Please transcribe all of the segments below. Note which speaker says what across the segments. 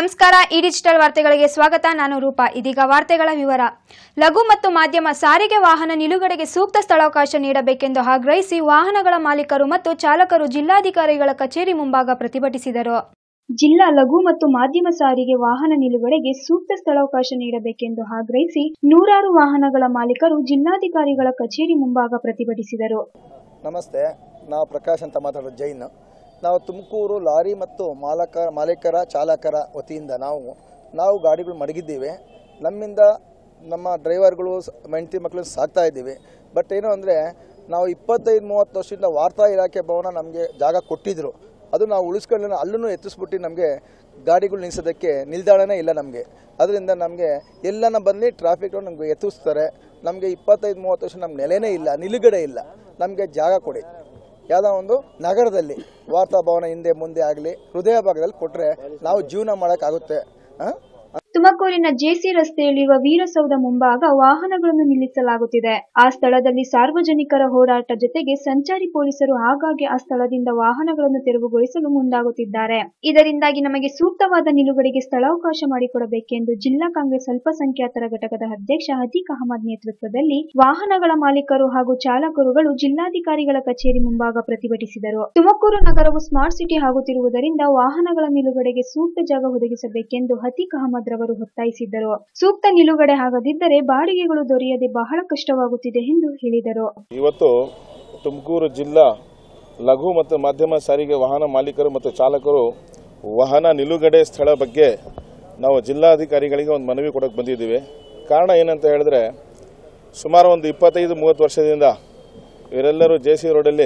Speaker 1: ನಮಸ್ಕಾರ ಈ ಡಿಜಿಟಲ್ ವಾರ್ತೆಗಳಿಗೆ ಸ್ವಾಗತ ನಾನು ರೂಪಾ ಇದೀಗ ವಾರ್ತೆಗಳ ವಿವರ ಲಘು ಮತ್ತು ಮಾಧ್ಯಮ ಸಾರಿಗೆ ವಾಹನ ನಿಲುಗಡೆಗೆ ಸೂಕ್ತ ಸ್ಥಳಾವಕಾಶ ನೀಡಬೇಕೆಂದು ಆಗ್ರಹಿಸಿ ವಾಹನಗಳ ಮಾಲೀಕರು ಮತ್ತು ಚಾಲಕರು ಜಿಲ್ಲಾಧಿಕಾರಿಗಳ ಕಚೇರಿ ಮುಂಭಾಗ ಪ್ರತಿಭಟಿಸಿದರು ಜಿಲ್ಲಾ ಲಘು ಮತ್ತು ಮಾಧ್ಯಮ ಸಾರಿಗೆ ವಾಹನ ನಿಲುಗಡೆಗೆ ಸೂಕ್ತ ಸ್ಥಳಾವಕಾಶ ನೀಡಬೇಕೆಂದು ಆಗ್ರಹಿಸಿ ನೂರಾರು ವಾಹನಗಳ ಮಾಲೀಕರು ಜಿಲ್ಲಾಧಿಕಾರಿಗಳ ಕಚೇರಿ ಮುಂಭಾಗ ಪ್ರತಿಭಟಿಸಿದರು
Speaker 2: ನಮಸ್ತೆ ನಾವು ಪ್ರಕಾಶ್ ಅಂತ ಮಾತಾಡೋದು ಜೈನ್ ನಾವು ತುಮಕೂರು ಲಾರಿ ಮತ್ತು ಮಾಲಕ ಮಾಲೀಕರ ಚಾಲಕರ ವತಿಯಿಂದ ನಾವು ನಾವು ಗಾಡಿಗಳು ಮಡಗಿದ್ದೀವಿ ನಮ್ಮಿಂದ ನಮ್ಮ ಡ್ರೈವರ್ಗಳು ಸ- ಹೆಂಡತಿ ಮಕ್ಕಳು ಸಾಕ್ತಾ ಇದ್ದೀವಿ ಬಟ್ ಏನು ಅಂದರೆ ನಾವು ಇಪ್ಪತ್ತೈದು ಮೂವತ್ತು ವರ್ಷದಿಂದ ವಾರ್ತಾ ಇಲಾಖೆ ಭವನ ನಮಗೆ ಜಾಗ ಕೊಟ್ಟಿದ್ದರು ಅದು ನಾವು ಉಳಿಸ್ಕೊಳ್ಳೋಣ ಅಲ್ಲೂ ಎತ್ತಿಸ್ಬಿಟ್ಟು ನಮಗೆ ಗಾಡಿಗಳು ನಿಲ್ಲಿಸೋದಕ್ಕೆ ನಿಲ್ದಾಣನೇ ಇಲ್ಲ ನಮಗೆ ಅದರಿಂದ ನಮಗೆ ಎಲ್ಲನ ಬಂದು ಟ್ರಾಫಿಕ್ ನಮಗೆ ಎತ್ತಿಸ್ತಾರೆ ನಮಗೆ ಇಪ್ಪತ್ತೈದು ಮೂವತ್ತು ವರ್ಷ ನಮ್ಮ ನೆಲೆನೇ ಇಲ್ಲ ನಿಲುಗಡೆ ಇಲ್ಲ ನಮಗೆ ಜಾಗ ಕೊಡಿ ಯಾವುದೋ ಒಂದು ನಗರದಲ್ಲಿ ವಾರ್ತಾಭವನ ಹಿಂದೆ ಮುಂದೆ ಆಗಲಿ ಹೃದಯ ಭಾಗದಲ್ಲಿ ಕೊಟ್ಟರೆ ನಾವು ಜೀವನ ಮಾಡೋಕ್ಕಾಗುತ್ತೆ ಹಾಂ
Speaker 1: ತುಮಕೂರಿನ ಜೆಸಿ ರಸ್ತೆಯಲ್ಲಿರುವ ವೀರಸೌಧ ಮುಂಭಾಗ ವಾಹನಗಳನ್ನು ನಿಲ್ಲಿಸಲಾಗುತ್ತಿದೆ ಆ ಸ್ಥಳದಲ್ಲಿ ಸಾರ್ವಜನಿಕರ ಹೋರಾಟ ಜೊತೆಗೆ ಸಂಚಾರಿ ಪೊಲೀಸರು ಆಗಾಗ್ಗೆ ಆ ಸ್ಥಳದಿಂದ ವಾಹನಗಳನ್ನು ತೆರವುಗೊಳಿಸಲು ಮುಂದಾಗುತ್ತಿದ್ದಾರೆ ಇದರಿಂದಾಗಿ ನಮಗೆ ಸೂಕ್ತವಾದ ನಿಲುಗಡೆಗೆ ಸ್ಥಳಾವಕಾಶ ಮಾಡಿಕೊಡಬೇಕೆಂದು ಜಿಲ್ಲಾ ಕಾಂಗ್ರೆಸ್ ಅಲ್ಪಸಂಖ್ಯಾತರ ಘಟಕದ ಅಧ್ಯಕ್ಷ ಹದೀಕ್ ಅಹಮದ್ ನೇತೃತ್ವದಲ್ಲಿ ವಾಹನಗಳ ಮಾಲೀಕರು ಹಾಗೂ ಚಾಲಕರುಗಳು ಜಿಲ್ಲಾಧಿಕಾರಿಗಳ ಕಚೇರಿ ಮುಂಭಾಗ ಪ್ರತಿಭಟಿಸಿದರು ತುಮಕೂರು ನಗರವು ಸ್ಮಾರ್ಟ್ ಸಿಟಿ ಆಗುತ್ತಿರುವುದರಿಂದ ವಾಹನಗಳ ನಿಲುಗಡೆಗೆ ಸೂಕ್ತ ಜಾಗ ಒದಗಿಸಬೇಕೆಂದು ಹತೀಕ್ ಅಹಮದ್ ರವರು ಒತ್ತಾಯಿಸಿದ್ದರು ಸೂಕ್ತ ನಿಲುಗಡೆ ಆಗದಿದ್ದರೆ ಬಾಡಿಗೆಗಳು ದೊರೆಯದೆ ಬಹಳ ಕಷ್ಟವಾಗುತ್ತಿದೆ ಎಂದು ಹೇಳಿದರು
Speaker 3: ಇವತ್ತು ತುಮಕೂರು ಜಿಲ್ಲಾ ಲಘು ಮತ್ತು ಮಾಧ್ಯಮ ಸಾರಿಗೆ ವಾಹನ ಮಾಲೀಕರು ಮತ್ತು ಚಾಲಕರು ವಾಹನ ನಿಲುಗಡೆ ಸ್ಥಳ ಬಗ್ಗೆ ನಾವು ಜಿಲ್ಲಾಧಿಕಾರಿಗಳಿಗೆ ಒಂದು ಮನವಿ ಕೊಡೋಕೆ ಬಂದಿದ್ದೀವಿ ಕಾರಣ ಏನಂತ ಹೇಳಿದ್ರೆ ಸುಮಾರು ಒಂದು ಇಪ್ಪತ್ತೈದು ಮೂವತ್ತು ವರ್ಷದಿಂದ ಇವರೆಲ್ಲರೂ ಜೆ ಸಿ ರೋಡಲ್ಲಿ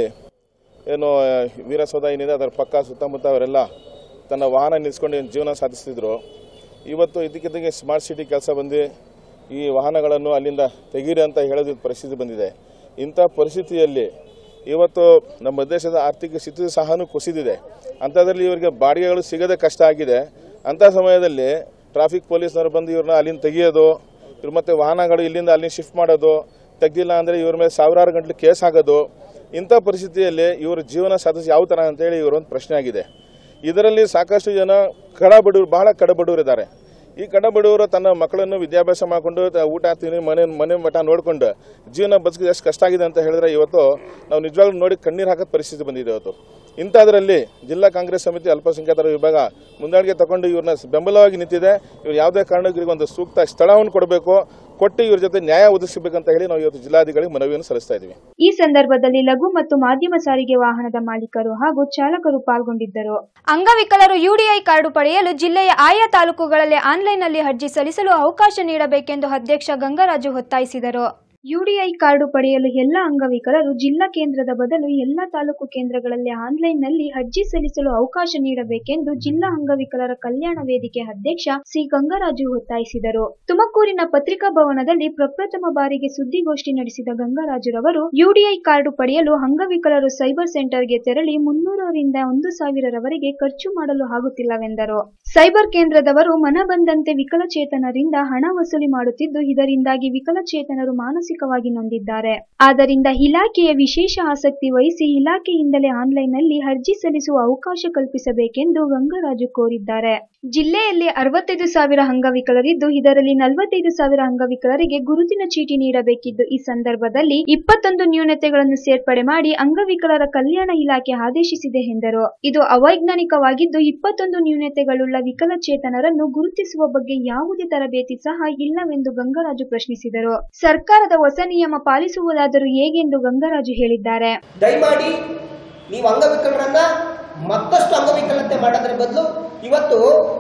Speaker 3: ಏನು ಆ, ವೀರಸೌಧ ಏನಿದೆ ಅದರ ಪಕ್ಕ ಸುತ್ತಮುತ್ತ ಅವರೆಲ್ಲ ತನ್ನ ವಾಹನ ನಿಲ್ಲಿಸ್ಕೊಂಡು ಏನ್ ಜೀವನ ಸಾಧಿಸ್ತಿದ್ರು ಇವತ್ತು ಇದಕ್ಕಿದ್ದಂಗೆ ಸ್ಮಾರ್ಟ್ ಸಿಟಿ ಕೆಲಸ ಬಂದು ಈ ವಾಹನಗಳನ್ನು ಅಲ್ಲಿಂದ ತೆಗೀರಿ ಅಂತ ಹೇಳೋದು ಪರಿಸ್ಥಿತಿ ಬಂದಿದೆ ಇಂಥ ಪರಿಸ್ಥಿತಿಯಲ್ಲಿ ಇವತ್ತು ನಮ್ಮ ದೇಶದ ಆರ್ಥಿಕ ಸ್ಥಿತಿ ಸಹ ಕುಸಿದಿದೆ ಅಂಥದ್ರಲ್ಲಿ ಇವರಿಗೆ ಬಾಡಿಗೆಗಳು ಸಿಗದೆ ಕಷ್ಟ ಆಗಿದೆ ಅಂಥ ಸಮಯದಲ್ಲಿ ಟ್ರಾಫಿಕ್ ಪೊಲೀಸ್ನವರು ಬಂದು ಇವ್ರನ್ನ ಅಲ್ಲಿಂದ ತೆಗಿಯೋದು ಇವ್ರ ಮತ್ತೆ ವಾಹನಗಳು ಇಲ್ಲಿಂದ ಅಲ್ಲಿ ಶಿಫ್ಟ್ ಮಾಡೋದು ತೆಗ್ದಿಲ್ಲ ಅಂದರೆ ಇವ್ರ ಮೇಲೆ ಸಾವಿರಾರು ಗಂಟೆ ಕೇಸ್ ಆಗೋದು ಇಂಥ ಪರಿಸ್ಥಿತಿಯಲ್ಲಿ ಇವ್ರ ಜೀವನ ಸಾಧಿಸಿ ಯಾವ ಥರ ಅಂತೇಳಿ ಇವರೊಂದು ಪ್ರಶ್ನೆ ಆಗಿದೆ ಇದರಲ್ಲಿ ಸಾಕಷ್ಟು ಜನ ಕಡ ಬಡವರು ಬಹಳ ಕಡ ಬಡವರು ಇದ್ದಾರೆ ಈ ಕಡ ಬಡವರು ತನ್ನ ಮಕ್ಕಳನ್ನು ವಿದ್ಯಾಭ್ಯಾಸ ಮಾಡಿಕೊಂಡು ತ- ಊಟ ತಿನ್ನಿ ಮನೆ ಮನೆ ಮಠ ನೋಡ್ಕೊಂಡು ಜೀವನ ಬದುಕಿದ ಎಷ್ಟು ಕಷ್ಟ ಆಗಿದೆ ಅಂತ ಹೇಳಿದ್ರೆ ಇವತ್ತು ನಾವು ನಿಜವಾಗ್ಲೂ ನೋಡಿ ಕಣ್ಣೀರು ಹಾಕೋದು ಪರಿಸ್ಥಿತಿ ಬಂದಿದೆ ಇವತ್ತು ಇಂಥದ್ರಲ್ಲಿ ಜಿಲ್ಲಾ ಕಾಂಗ್ರೆಸ್ ಸಮಿತಿ ಅಲ್ಪಸಂಖ್ಯಾತರ ವಿಭಾಗ ಮುಂದಾಳಿಗೆ ತಗೊಂಡು ಇವ್ರನ್ನ ಬೆಂಬಲವಾಗಿ ನಿಂತಿದೆ ಇವ್ರು ಯಾವುದೇ ಕಾರಣಕ್ಕೂ ಇವ್ರಿಗೆ ಒಂದು ಸೂಕ್ತ ಸ್ಥಳವನ್ನು ಕೊಡಬೇಕು ಕೊಟ್ಟು ಇವ್ರ ಜೊತೆ ನ್ಯಾಯ ಒದಗಿಸಬೇಕಂತ ಹೇಳಿ ನಾವು ಇವತ್ತು ಜಿಲ್ಲಾಧಿಕಾರಿಗೆ ಮನವಿಯನ್ನು ಸಲ್ಲಿಸ್ತಾ ಇದ್ದೀವಿ
Speaker 1: ಈ ಸಂದರ್ಭದಲ್ಲಿ ಲಘು ಮತ್ತು ಮಾಧ್ಯಮ ಸಾರಿಗೆ ವಾಹನದ ಮಾಲೀಕರು ಹಾಗೂ ಚಾಲಕರು ಪಾಲ್ಗೊಂಡಿದ್ದರು ಅಂಗವಿಕಲರು ಯುಡಿಐ ಕಾರ್ಡು ಪಡೆಯಲು ಜಿಲ್ಲೆಯ ಆಯಾ ತಾಲೂಕುಗಳಲ್ಲಿ ಆನ್ಲೈನ್ನಲ್ಲಿ ಅರ್ಜಿ ಸಲ್ಲಿಸಲು ಅವಕಾಶ ನೀಡಬೇಕೆಂದು ಅಧ್ಯಕ್ಷ ಗಂಗರಾಜು ಒತ್ತಾಯಿಸಿದರು ಯುಡಿಐ ಕಾರ್ಡು ಪಡೆಯಲು ಎಲ್ಲ ಅಂಗವಿಕಲರು ಜಿಲ್ಲಾ ಕೇಂದ್ರದ ಬದಲು ಎಲ್ಲ ತಾಲೂಕು ಕೇಂದ್ರಗಳಲ್ಲಿ ಆನ್ಲೈನ್ನಲ್ಲಿ ಅರ್ಜಿ ಸಲ್ಲಿಸಲು ಅವಕಾಶ ನೀಡಬೇಕೆಂದು ಜಿಲ್ಲಾ ಅಂಗವಿಕಲರ ಕಲ್ಯಾಣ ವೇದಿಕೆ ಅಧ್ಯಕ್ಷ ಸಿ ಗಂಗರಾಜು ಒತ್ತಾಯಿಸಿದರು ತುಮಕೂರಿನ ಪತ್ರಿಕಾ ಭವನದಲ್ಲಿ ಪ್ರಪ್ರಥಮ ಬಾರಿಗೆ ಸುದ್ದಿಗೋಷ್ಠಿ ನಡೆಸಿದ ಗಂಗರಾಜುರವರು ಯುಡಿಐ ಕಾರ್ಡು ಪಡೆಯಲು ಅಂಗವಿಕಲರು ಸೈಬರ್ ಸೆಂಟರ್ಗೆ ತೆರಳಿ ಮುನ್ನೂರರಿಂದ ಒಂದು ಸಾವಿರರವರೆಗೆ ಖರ್ಚು ಮಾಡಲು ಆಗುತ್ತಿಲ್ಲವೆಂದರು ಸೈಬರ್ ಕೇಂದ್ರದವರು ಮನ ಬಂದಂತೆ ವಿಕಲಚೇತನರಿಂದ ಹಣ ವಸೂಲಿ ಮಾಡುತ್ತಿದ್ದು ಇದರಿಂದಾಗಿ ವಿಕಲಚೇತನರು ಮಾನಸಿಕವಾಗಿ ನೊಂದಿದ್ದಾರೆ ಆದ್ದರಿಂದ ಇಲಾಖೆಯ ವಿಶೇಷ ಆಸಕ್ತಿ ವಹಿಸಿ ಇಲಾಖೆಯಿಂದಲೇ ಆನ್ಲೈನ್ನಲ್ಲಿ ಅರ್ಜಿ ಸಲ್ಲಿಸುವ ಅವಕಾಶ ಕಲ್ಪಿಸಬೇಕೆಂದು ಗಂಗರಾಜು ಕೋರಿದ್ದಾರೆ ಜಿಲ್ಲೆಯಲ್ಲಿ ಅರವತ್ತೈದು ಸಾವಿರ ಅಂಗವಿಕಲರಿದ್ದು ಇದರಲ್ಲಿ ನಲವತ್ತೈದು ಸಾವಿರ ಅಂಗವಿಕಲರಿಗೆ ಗುರುತಿನ ಚೀಟಿ ನೀಡಬೇಕಿದ್ದು ಈ ಸಂದರ್ಭದಲ್ಲಿ ಇಪ್ಪತ್ತೊಂದು ನ್ಯೂನತೆಗಳನ್ನು ಸೇರ್ಪಡೆ ಮಾಡಿ ಅಂಗವಿಕಲರ ಕಲ್ಯಾಣ ಇಲಾಖೆ ಆದೇಶಿಸಿದೆ ಎಂದರು ಇದು ಅವೈಜ್ಞಾನಿಕವಾಗಿದ್ದು ಇಪ್ಪತ್ತೊಂದು ನ್ಯೂನತೆಗಳುಳ್ಳ ವಿಕಲಚೇತನರನ್ನು ಗುರುತಿಸುವ ಬಗ್ಗೆ ಯಾವುದೇ ತರಬೇತಿ ಸಹ ಇಲ್ಲವೆಂದು ಗಂಗರಾಜು ಪ್ರಶ್ನಿಸಿದರು ಸರ್ಕಾರದ ಹೊಸ ನಿಯಮ ಪಾಲಿಸುವುದಾದರೂ ಹೇಗೆಂದು ಗಂಗರಾಜು ಹೇಳಿದ್ದಾರೆ
Speaker 4: ದಯಮಾಡಿ ನೀವು ಅಂಗವಿಕಲರನ್ನ ಮತ್ತಷ್ಟು ಅಂಗವಿಕಲತೆ ಮಾಡೋದ್ರ ಬದಲು ಇವತ್ತು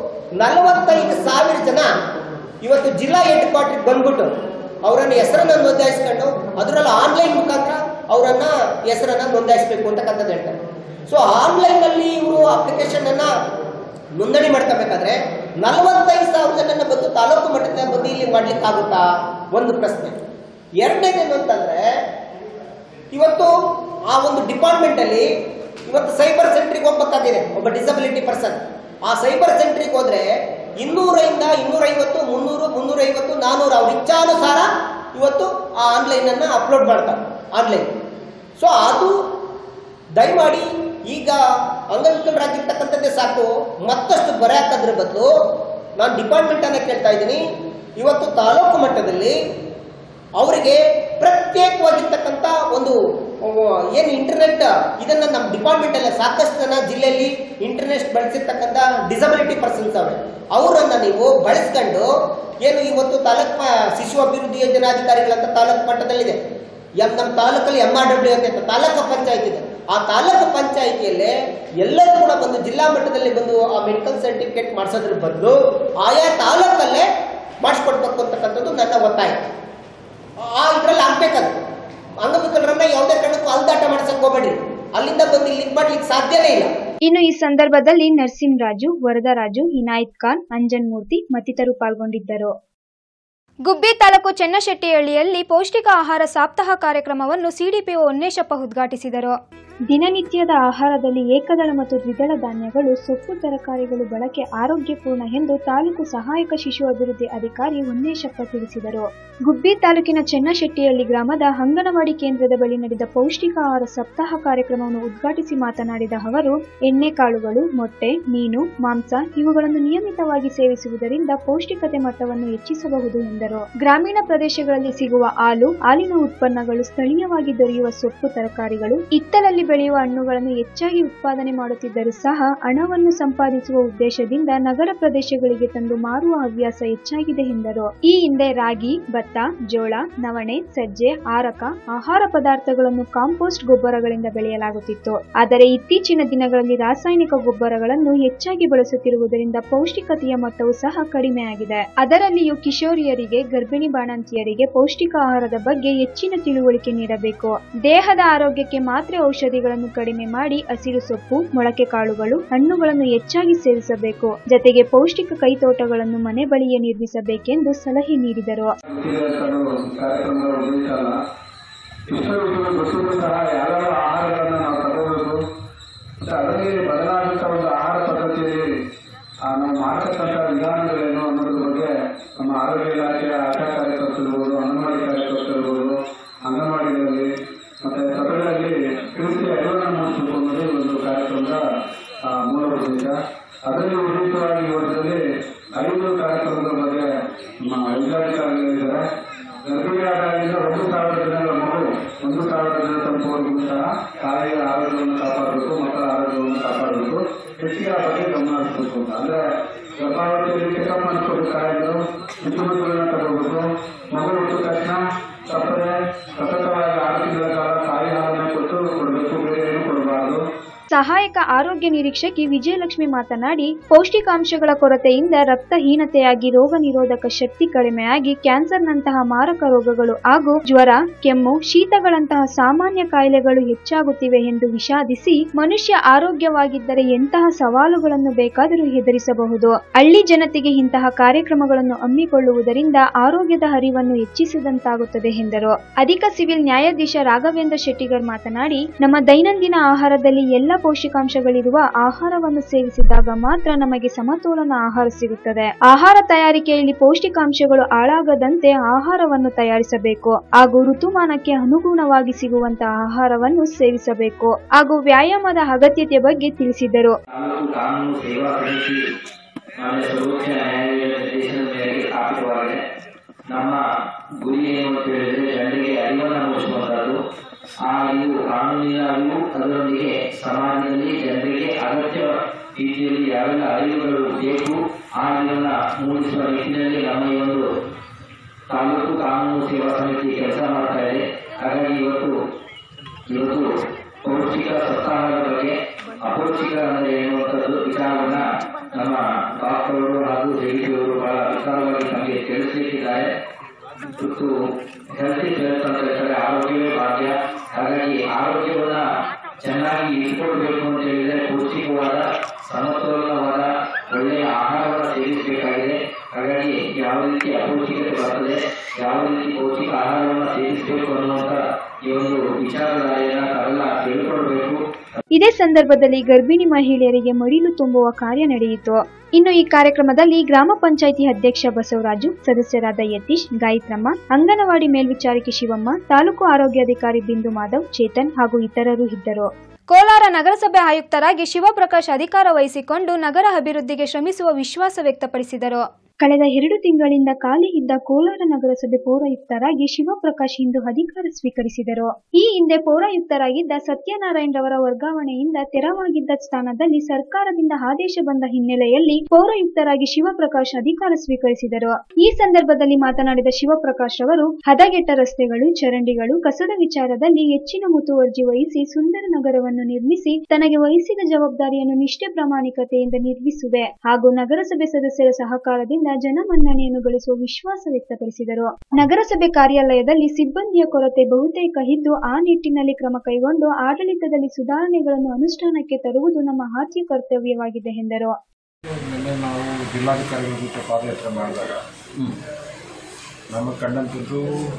Speaker 4: ನಲವತ್ತೈದು ಸಾವಿರ ಜನ ಇವತ್ತು ಜಿಲ್ಲಾ ಹೆಡ್ ಕ್ವಾರ್ಟರ್ಗೆ ಬಂದ್ಬಿಟ್ಟು ಅವರನ್ನ ಹೆಸರನ್ನ ನೋಂದಾಯಿಸ್ಕೊಂಡು ಅದರಲ್ಲಿ ಆನ್ಲೈನ್ ಮುಖಾಂತರ ಅವರನ್ನ ಹೆಸರನ್ನ ನೋಂದಾಯಿಸಬೇಕು ಅಂತಕ್ಕಂಥದ್ದು ಹೇಳ್ತಾರೆ ಸೊ ಆನ್ಲೈನಲ್ಲಿ ಇವರು ಅಪ್ಲಿಕೇಶನ್ ಅನ್ನ ನೋಂದಣಿ ಮಾಡ್ಕೋಬೇಕಾದ್ರೆ ನಲವತ್ತೈದು ಸಾವಿರ ಜನ ಬಂದು ತಾಲೂಕು ಮಟ್ಟದ ಬಂದು ಇಲ್ಲಿ ಮಾಡ್ಲಿಕ್ಕೆ ಆಗುತ್ತಾ ಒಂದು ಪ್ರಶ್ನೆ ಎರಡನೇದೇನು ಅಂತಂದ್ರೆ ಇವತ್ತು ಆ ಒಂದು ಡಿಪಾರ್ಟ್ಮೆಂಟ್ ಅಲ್ಲಿ ಇವತ್ತು ಸೈಬರ್ ಸೆಂಟ್ರಿಗೆ ಹೋಗ್ಬೇಕಾಗಿದೆ ಒಬ್ಬ ಡಿಸಬಿಲಿಟಿ ಪರ್ಸನ್ ಆ ಸೈಬರ್ ಸೆಂಟ್ರಿಗೆ ಹೋದ್ರೆ ಇನ್ನೂರೈಂದ ಇನ್ನೂರೈವತ್ತು ಮುನ್ನೂರು ಮುನ್ನೂರೈವತ್ತು ನಾನೂರು ಅವ್ರ ಇಚ್ಛಾನುಸಾರ ಇವತ್ತು ಆ ಆನ್ಲೈನ್ ಅನ್ನ ಅಪ್ಲೋಡ್ ಮಾಡ್ತಾರೆ ಆನ್ಲೈನ್ ಸೊ ಅದು ದಯಮಾಡಿ ಈಗ ಅಂಗವಿಕಲರಾಗಿರ್ತಕ್ಕಂಥದ್ದೇ ಸಾಕು ಮತ್ತಷ್ಟು ಬರೆ ಹಾಕೋದ್ರ ಬದಲು ನಾನು ಡಿಪಾರ್ಟ್ಮೆಂಟ್ ಅನ್ನ ಕೇಳ್ತಾ ಇದ್ದೀನಿ ಇವತ್ತು ತಾಲೂಕು ಮಟ್ಟದಲ್ಲಿ ಅವರಿಗೆ ಪ್ರತ್ಯೇಕವಾಗಿರ್ತಕ್ಕಂಥ ಒಂದು ಅಹ್, ಏನು ಇಂಟರ್ನೆಟ್ ಇದನ್ನ ನಮ್ಮ ಡಿಪಾರ್ಟ್ಮೆಂಟ್ ಅಲ್ಲ ಸಾಕಷ್ಟು ಜನ ಜಿಲ್ಲೆಯಲ್ಲಿ ಇಂಟರ್ನೆಟ್ ಬಳಸಿರ್ತಕ್ಕಂಥ ಡಿಸಬಿಲಿಟಿ ಪರ್ಸನ್ಸ್ ಅವ್ರೆ ಅವರನ್ನ ನೀವು ಬಳಸ್ಕೊಂಡು ಏನು ಇವತ್ತು ತಾಲೂಕ್ ಮ- ಶಿಶು ಅಭಿವೃದ್ಧಿ ಯೋಜನಾಧಿಕಾರಿಗಳಂತ ತಾಲೂಕು ಮಟ್ಟದಲ್ಲಿದೆ ಎಂ ನಮ್ಮ ತಾಲೂಕಲ್ಲಿ ಎಂ ಆರ್ ಡಬ್ಲ್ಯೂ ಅಂತ ತಾಲೂಕು ಪಂಚಾಯತ್ ಇದೆ ಆ ತಾಲೂಕು ಪಂಚಾಯಿತಿಯಲ್ಲೇ ಎಲ್ಲರೂ ಕೂಡ ಬಂದು ಜಿಲ್ಲಾ ಮಟ್ಟದಲ್ಲಿ ಬಂದು ಆ ಮೆಡಿಕಲ್ ಸರ್ಟಿಫಿಕೇಟ್ ಮಾಡಿಸೋದ್ರ ಬದಲು ಆಯಾ ತಾಲೂಕಲ್ಲೇ ಮಾಡಿಸ್ಕೊಡ್ಬೇಕು ಅಂತಕ್ಕಂಥದ್ದು ನನ್ನ ಒತ್ತಾಯ ಆ ಇದ್ರಲ್ಲಿ ಆಗ್ಬೇಕದು ಅಂಗವಿಕಲರನ್ನ ಯಾವುದೇ ಕಾರಣಕ್ಕೂ ಅಲ್ದಾಟ ಮಾಡ್ಸಕ್ ಹೋಗ್ಬೇಡ್ರಿ ಅಲ್ಲಿಂದ ಬಂದು ಇಲ್ಲಿ ಮಾಡ್ಲಿಕ್ಕೆ ಸಾಧ್ಯನೇ ಇಲ್ಲ
Speaker 1: ಇನ್ನು ಈ ಸಂದರ್ಭದಲ್ಲಿ ನರಸಿಂಹರಾಜು ವರದರಾಜು ಇನಾಯತ್ ಖಾನ್ ಅಂಜನ್ ಮೂರ್ತಿ ಮತ್ತಿತರರು ಪಾಲ್ಗೊಂಡಿದ್ದರು ಗುಬ್ಬಿ ತಾಲೂಕು ಚೆನ್ನಶೆಟ್ಟಿಹಳ್ಳಿಯಲ್ಲಿ ಪೌಷ್ಟಿಕ ಆಹಾರ ಸಪ್ತಾಹ ಕಾರ್ಯಕ್ರಮವನ್ನು ಸಿಡಿಪಿಒ ಹೊನ್ನೇಶಪ್ಪ ಉದ್ಘಾಟಿಸಿದರು ದಿನನಿತ್ಯದ ಆಹಾರದಲ್ಲಿ ಏಕದಳ ಮತ್ತು ದ್ವಿದಳ ಧಾನ್ಯಗಳು ಸೊಪ್ಪು ತರಕಾರಿಗಳು ಬಳಕೆ ಆರೋಗ್ಯಪೂರ್ಣ ಎಂದು ತಾಲೂಕು ಸಹಾಯಕ ಶಿಶು ಅಭಿವೃದ್ಧಿ ಅಧಿಕಾರಿ ಹೊನ್ನೇಶಪ್ಪ ತಿಳಿಸಿದರು ಗುಬ್ಬಿ ತಾಲೂಕಿನ ಚೆನ್ನಶೆಟ್ಟಿಹಳ್ಳಿ ಗ್ರಾಮದ ಅಂಗನವಾಡಿ ಕೇಂದ್ರದ ಬಳಿ ನಡೆದ ಪೌಷ್ಟಿಕ ಆಹಾರ ಸಪ್ತಾಹ ಕಾರ್ಯಕ್ರಮವನ್ನು ಉದ್ಘಾಟಿಸಿ ಮಾತನಾಡಿದ ಅವರು ಎಣ್ಣೆಕಾಳುಗಳು ಮೊಟ್ಟೆ ಮೀನು ಮಾಂಸ ಇವುಗಳನ್ನು ನಿಯಮಿತವಾಗಿ ಸೇವಿಸುವುದರಿಂದ ಪೌಷ್ಟಿಕತೆ ಮಟ್ಟವನ್ನು ಹೆಚ್ಚಿಸಬಹುದು ಎಂದರು ಗ್ರಾಮೀಣ ಪ್ರದೇಶಗಳಲ್ಲಿ ಸಿಗುವ ಹಾಲು ಹಾಲಿನ ಉತ್ಪನ್ನಗಳು ಸ್ಥಳೀಯವಾಗಿ ದೊರೆಯುವ ಸೊಪ್ಪು ತರಕಾರಿಗಳು ಇತ್ತಲಲ್ಲಿ ಬೆಳೆಯುವ ಹಣ್ಣುಗಳನ್ನು ಹೆಚ್ಚಾಗಿ ಉತ್ಪಾದನೆ ಮಾಡುತ್ತಿದ್ದರೂ ಸಹ ಹಣವನ್ನು ಸಂಪಾದಿಸುವ ಉದ್ದೇಶದಿಂದ ನಗರ ಪ್ರದೇಶಗಳಿಗೆ ತಂದು ಮಾರುವ ಹವ್ಯಾಸ ಹೆಚ್ಚಾಗಿದೆ ಎಂದರು ಈ ಹಿಂದೆ ರಾಗಿ ಭತ್ತ ಜೋಳ ನವಣೆ ಸಜ್ಜೆ ಆರಕ ಆಹಾರ ಪದಾರ್ಥಗಳನ್ನು ಕಾಂಪೋಸ್ಟ್ ಗೊಬ್ಬರಗಳಿಂದ ಬೆಳೆಯಲಾಗುತ್ತಿತ್ತು ಆದರೆ ಇತ್ತೀಚಿನ ದಿನಗಳಲ್ಲಿ ರಾಸಾಯನಿಕ ಗೊಬ್ಬರಗಳನ್ನು ಹೆಚ್ಚಾಗಿ ಬಳಸುತ್ತಿರುವುದರಿಂದ ಪೌಷ್ಟಿಕತೆಯ ಮಟ್ಟವು ಸಹ ಕಡಿಮೆಯಾಗಿದೆ ಅದರಲ್ಲಿಯೂ ಕಿಶೋರಿಯರಿಗೆ ಗರ್ಭಿಣಿ ಬಾಣಂತಿಯರಿಗೆ ಪೌಷ್ಟಿಕ ಆಹಾರದ ಬಗ್ಗೆ ಹೆಚ್ಚಿನ ತಿಳುವಳಿಕೆ ನೀಡಬೇಕು ದೇಹದ ಆರೋಗ್ಯಕ್ಕೆ ಮಾತ್ರ ಔಷಧಿಗಳನ್ನು ಕಡಿಮೆ ಮಾಡಿ ಹಸಿರು ಸೊಪ್ಪು ಮೊಳಕೆ ಕಾಳುಗಳು ಹಣ್ಣುಗಳನ್ನು ಹೆಚ್ಚಾಗಿ ಸೇವಿಸಬೇಕು ಜತೆಗೆ ಪೌಷ್ಟಿಕ ಕೈತೋಟಗಳನ್ನು ಮನೆ ಬಳಿಯೇ ನಿರ್ಮಿಸಬೇಕೆಂದು ಸಲಹೆ ನೀಡಿದರು
Speaker 5: ಕಾರ್ಯಕ್ರಮದ ಉದ್ದೇಶ ಅಲ್ಲ ಇಷ್ಟು ವಿಷಯಗಳು ಗೊತ್ತಿದ್ರು ಸಹ ಯಾವ್ಯಾವ ಆಹಾರಗಳನ್ನು ನಾವು ತಗೋಬೇಕು ಮತ್ತೆ ಅದರಲ್ಲಿ ಬದಲಾದಂಥ ಒಂದು ಆಹಾರ ಪದ್ಧತಿಯಲ್ಲಿ ಆ ನಾವು ಮಾಡ್ತಕ್ಕಂಥ ವಿಧಾನಗಳೇನು ಅನ್ನೋದ್ರ ಬಗ್ಗೆ ನಮ್ಮ ಆರೋಗ್ಯ ಇಲಾಖೆಯ ಆಶಾ ಕಾರ್ಯಕರ್ತರಿರ್ಬೋದು ಅಂಗನವಾಡಿ ಕಾರ್ಯಕರ್ತರಿರ್ಬೋದು ಅಂಗನವಾಡಿಗಳಲ್ಲಿ ಮತ್ತೆ ಸಭೆಗಳಲ್ಲಿ ತಿಳಿಸಿ ಅರಿವನ್ನು ಮೂಡಿಸಬೇಕು ಅನ್ನೋದು ಈ ಒಂದು ಕಾರ್ಯಕ್ರಮದ ಆ, ಮೂಲ ಉದ್ದೇಶ ಅದರಲ್ಲಿ ವಿಶೇಷವಾಗಿ ಈ ವರ್ಷದಲ್ಲಿ ಐದು ಕಾರ್ಯಕ್ರಮಗಳ ಬಗ್ಗೆ ನಮ್ಮ ವೈಜ್ಞಾನಿಕರಾಗಿದ್ದಾರೆ ಗರ್ಭಿಣಿಯಾದಾಗಿಂದ ಒಂದು ಸಾವಿರ ದಿನಗಳ ಮಗು ಒಂದು ಸಾವಿರ ದಿನ ತಲುಪುವವರೆಗೂ ಸಹ ತಾಯಿಯ ಆರೋಗ್ಯವನ್ನು ಕಾಪಾಡಬೇಕು ಮಕ್ಕಳ ಆರೋಗ್ಯವನ್ನು ಕಾಪಾಡಬೇಕು ಹೆಚ್ಚಿಗೆ ಆ ಬಗ್ಗೆ ಗಮನ ಹರಿಸಬೇಕು ಅಂತ ಅಂದ್ರೆ ಗರ್ಭಾವಧಿಯಲ್ಲಿ ಚೆಕಪ್ ಮಾಡಿಸ್ಕೋಬೇಕಾಗಿದ್ದು ಚುಚ್ಚುಮದ್ದುಗಳನ್ನ ತಗೋಬೇಕು ಮಗು ಹುಟ್ಟಿದ ತಕ್ಷಣ ತಪ್ಪದೆ ಸತತವಾಗಿ ಆರು ತಿಂಗಳ ಕಾಲ ತಾಯಿ ಹಾಲನ್ನು ಕೊಟ್ಟು ಕೊಡಬೇಕು ಬೇರೆ ಏನು ಕೊಡಬಾರದು
Speaker 1: ಸಹಾಯಕ ಆರೋಗ್ಯ ನಿರೀಕ್ಷಕಿ ವಿಜಯಲಕ್ಷ್ಮಿ ಮಾತನಾಡಿ ಪೌಷ್ಟಿಕಾಂಶಗಳ ಕೊರತೆಯಿಂದ ರಕ್ತಹೀನತೆಯಾಗಿ ರೋಗ ನಿರೋಧಕ ಶಕ್ತಿ ಕಡಿಮೆಯಾಗಿ ಕ್ಯಾನ್ಸರ್ನಂತಹ ಮಾರಕ ರೋಗಗಳು ಹಾಗೂ ಜ್ವರ ಕೆಮ್ಮು ಶೀತಗಳಂತಹ ಸಾಮಾನ್ಯ ಕಾಯಿಲೆಗಳು ಹೆಚ್ಚಾಗುತ್ತಿವೆ ಎಂದು ವಿಷಾದಿಸಿ ಮನುಷ್ಯ ಆರೋಗ್ಯವಾಗಿದ್ದರೆ ಎಂತಹ ಸವಾಲುಗಳನ್ನು ಬೇಕಾದರೂ ಎದುರಿಸಬಹುದು ಹಳ್ಳಿ ಜನತೆಗೆ ಇಂತಹ ಕಾರ್ಯಕ್ರಮಗಳನ್ನು ಹಮ್ಮಿಕೊಳ್ಳುವುದರಿಂದ ಆರೋಗ್ಯದ ಹರಿವನ್ನು ಹೆಚ್ಚಿಸಿದಂತಾಗುತ್ತದೆ ಎಂದರು ಅಧಿಕ ಸಿವಿಲ್ ನ್ಯಾಯಾಧೀಶ ರಾಘವೇಂದ್ರ ಶೆಟ್ಟಿಗರ್ ಮಾತನಾಡಿ ನಮ್ಮ ದೈನಂದಿನ ಆಹಾರದಲ್ಲಿ ಎಲ್ಲ ಪೋಷಕಾಂಶಗಳಿರುವ ಆಹಾರವನ್ನು ಸೇವಿಸಿದಾಗ ಮಾತ್ರ ನಮಗೆ ಸಮತೋಲನ ಆಹಾರ ಸಿಗುತ್ತದೆ ಆಹಾರ ತಯಾರಿಕೆಯಲ್ಲಿ ಪೌಷ್ಟಿಕಾಂಶಗಳು ಹಾಳಾಗದಂತೆ ಆಹಾರವನ್ನು ತಯಾರಿಸಬೇಕು ಹಾಗೂ ಋತುಮಾನಕ್ಕೆ ಅನುಗುಣವಾಗಿ ಸಿಗುವಂತಹ ಆಹಾರವನ್ನು ಸೇವಿಸಬೇಕು ಹಾಗೂ ವ್ಯಾಯಾಮದ ಅಗತ್ಯತೆ ಬಗ್ಗೆ ತಿಳಿಸಿದರು
Speaker 6: ತಾಲೂಕು ಕಾನೂನು ಸೇವಾ ಸಮಿತಿ ಮಾನ್ಯ ಸರ್ವೋಚ್ಚ ನ್ಯಾಯಾಲಯದ ನಿರ್ದೇಶನದ ಮೇರೆಗೆ ಸ್ಥಾಪಿತವಾಗಿದೆ ನಮ್ಮ ಗುರಿ ಏನು ಅಂತ ಹೇಳಿದ್ರೆ ಜನರಿಗೆ ಅರಿವನ್ನು ಮೂಡಿಸುವಂತಹದ್ದು ಆ ಅರಿವು ಕಾನೂನಿನ ಅರಿವು ಅದರೊಂದಿಗೆ ಸಮಾಜದಲ್ಲಿ ಜನರಿಗೆ ಅಗತ್ಯ ರೀತಿಯಲ್ಲಿ ಯಾವೆಲ್ಲ ಅರಿವುಗಳು ಬೇಕು ಆ ಅರಿವನ್ನ ಮೂಡಿಸುವ ನಿಟ್ಟಿನಲ್ಲಿ ನಮ್ಮ ಈ ಒಂದು ತಾಲೂಕು ಕಾನೂನು ಸೇವಾ ಸಮಿತಿ ಕೆಲಸ ಮಾಡ್ತಾ ಇದೆ ಹಾಗಾಗಿ ಇವತ್ತು ಇವತ್ತು ಪೌಷ್ಟಿಕ ಸಪ್ತಾಹದ ಬಗ್ಗೆ ಅಪೌಷ್ಟಿಕ ಅಂದರೆ ಎನ್ನುವಂಥದ್ದು ವಿಚಾರವನ್ನ ನಮ್ಮ ಡಾಕ್ಟರ್ಗಳು ಹಾಗೂ ಜೈಲಿಯವರು ಬಹಳ ವಿಚಾರವಾಗಿ ನಮಗೆ ತಿಳಿಸಲಿಕ್ಕಿದ್ದಾರೆ ಇವತ್ತು ಹೆಲ್ತಿ ವೆಲ್ತ್ ಅಂತ ಹೇಳ್ತಾರೆ ಆರೋಗ್ಯವೇ ಭಾಗ್ಯ ಹಾಗಾಗಿ ಆರೋಗ್ಯವನ್ನ ಚೆನ್ನಾಗಿ ಇಟ್ಕೊಳ್ಬೇಕು ಅಂತ ಹೇಳಿದ್ರೆ ಪೌಷ್ಟಿಕವಾದ ಸಮತೋಲನವಾದ ಒಳ್ಳೆಯ ಆಹಾರವನ್ನು ಸೇವಿಸಬೇಕಾಗಿದೆ ಹಾಗಾಗಿ ಯಾವ ರೀತಿ ಅಪೌಷ್ಟಿಕತೆ ಬರ್ತದೆ ಯಾವ ರೀತಿ ಪೌಷ್ಟಿಕ ಆಹಾರವನ್ನು ಸೇವಿಸಬೇಕು ಅನ್ನುವಂಥ ಈ ಒಂದು ವಿಚಾರಧಾರೆಯನ್ನ ತಾವೆಲ್ಲ ತಿಳ್ಕೊಳ್ಬೇಕು
Speaker 1: ಇದೇ ಸಂದರ್ಭದಲ್ಲಿ ಗರ್ಭಿಣಿ ಮಹಿಳೆಯರಿಗೆ ಮಡಿಲು ತುಂಬುವ ಕಾರ್ಯ ನಡೆಯಿತು ಇನ್ನು ಈ ಕಾರ್ಯಕ್ರಮದಲ್ಲಿ ಗ್ರಾಮ ಪಂಚಾಯಿತಿ ಅಧ್ಯಕ್ಷ ಬಸವರಾಜು ಸದಸ್ಯರಾದ ಯತೀಶ್ ಗಾಯತ್ರಮ್ಮ ಅಂಗನವಾಡಿ ಮೇಲ್ವಿಚಾರಕಿ ಶಿವಮ್ಮ ತಾಲೂಕು ಆರೋಗ್ಯಾಧಿಕಾರಿ ಬಿಂದು ಮಾಧವ್ ಚೇತನ್ ಹಾಗೂ ಇತರರು ಇದ್ದರು ಕೋಲಾರ ನಗರಸಭೆ ಆಯುಕ್ತರಾಗಿ ಶಿವಪ್ರಕಾಶ್ ಅಧಿಕಾರ ವಹಿಸಿಕೊಂಡು ನಗರ ಅಭಿವೃದ್ಧಿಗೆ ಶ್ರಮಿಸುವ ವಿಶ್ವಾಸ ವ್ಯಕ್ತಪಡಿಸಿದರು ಕಳೆದ ಎರಡು ತಿಂಗಳಿಂದ ಖಾಲಿ ಇದ್ದ ಕೋಲಾರ ನಗರಸಭೆ ಪೌರಾಯುಕ್ತರಾಗಿ ಶಿವಪ್ರಕಾಶ್ ಇಂದು ಅಧಿಕಾರ ಸ್ವೀಕರಿಸಿದರು ಈ ಹಿಂದೆ ಪೌರಾಯುಕ್ತರಾಗಿದ್ದ ಸತ್ಯನಾರಾಯಣ್ ರವರ ವರ್ಗಾವಣೆಯಿಂದ ತೆರವಾಗಿದ್ದ ಸ್ಥಾನದಲ್ಲಿ ಸರ್ಕಾರದಿಂದ ಆದೇಶ ಬಂದ ಹಿನ್ನೆಲೆಯಲ್ಲಿ ಪೌರಾಯುಕ್ತರಾಗಿ ಶಿವಪ್ರಕಾಶ್ ಅಧಿಕಾರ ಸ್ವೀಕರಿಸಿದರು ಈ ಸಂದರ್ಭದಲ್ಲಿ ಮಾತನಾಡಿದ ಶಿವಪ್ರಕಾಶ್ ರವರು ಹದಗೆಟ್ಟ ರಸ್ತೆಗಳು ಚರಂಡಿಗಳು ಕಸದ ವಿಚಾರದಲ್ಲಿ ಹೆಚ್ಚಿನ ಮುತುವರ್ಜಿ ವಹಿಸಿ ಸುಂದರ ನಗರವನ್ನು ನಿರ್ಮಿಸಿ ತನಗೆ ವಹಿಸಿದ ಜವಾಬ್ದಾರಿಯನ್ನು ನಿಷ್ಠೆ ಪ್ರಾಮಾಣಿಕತೆಯಿಂದ ನಿರ್ವಹಿಸುವೆ ಹಾಗೂ ನಗರಸಭೆ ಸದಸ್ಯರ ಸಹಕಾರದಿಂದ ಜನಮನ್ನಣೆಯನ್ನು ಗಳಿಸುವ ವಿಶ್ವಾಸ ವ್ಯಕ್ತಪಡಿಸಿದರು ನಗರಸಭೆ ಕಾರ್ಯಾಲಯದಲ್ಲಿ ಸಿಬ್ಬಂದಿಯ ಕೊರತೆ ಬಹುತೇಕ ಇದ್ದು ಆ ನಿಟ್ಟಿನಲ್ಲಿ ಕ್ರಮ ಕೈಗೊಂಡು ಆಡಳಿತದಲ್ಲಿ ಸುಧಾರಣೆಗಳನ್ನು ಅನುಷ್ಠಾನಕ್ಕೆ ತರುವುದು ನಮ್ಮ ಆದ್ಯ ಕರ್ತವ್ಯವಾಗಿದೆ ಎಂದರು
Speaker 7: ನಿನ್ನೆ ನಾವು ಜಿಲ್ಲಾಧಿಕಾರಿಗಳ ಜೊತೆ ಪಾದಯಾತ್ರೆ ಮಾಡಿದಾಗ ನಮಗೆ ಕಂಡಂಥದ್ದು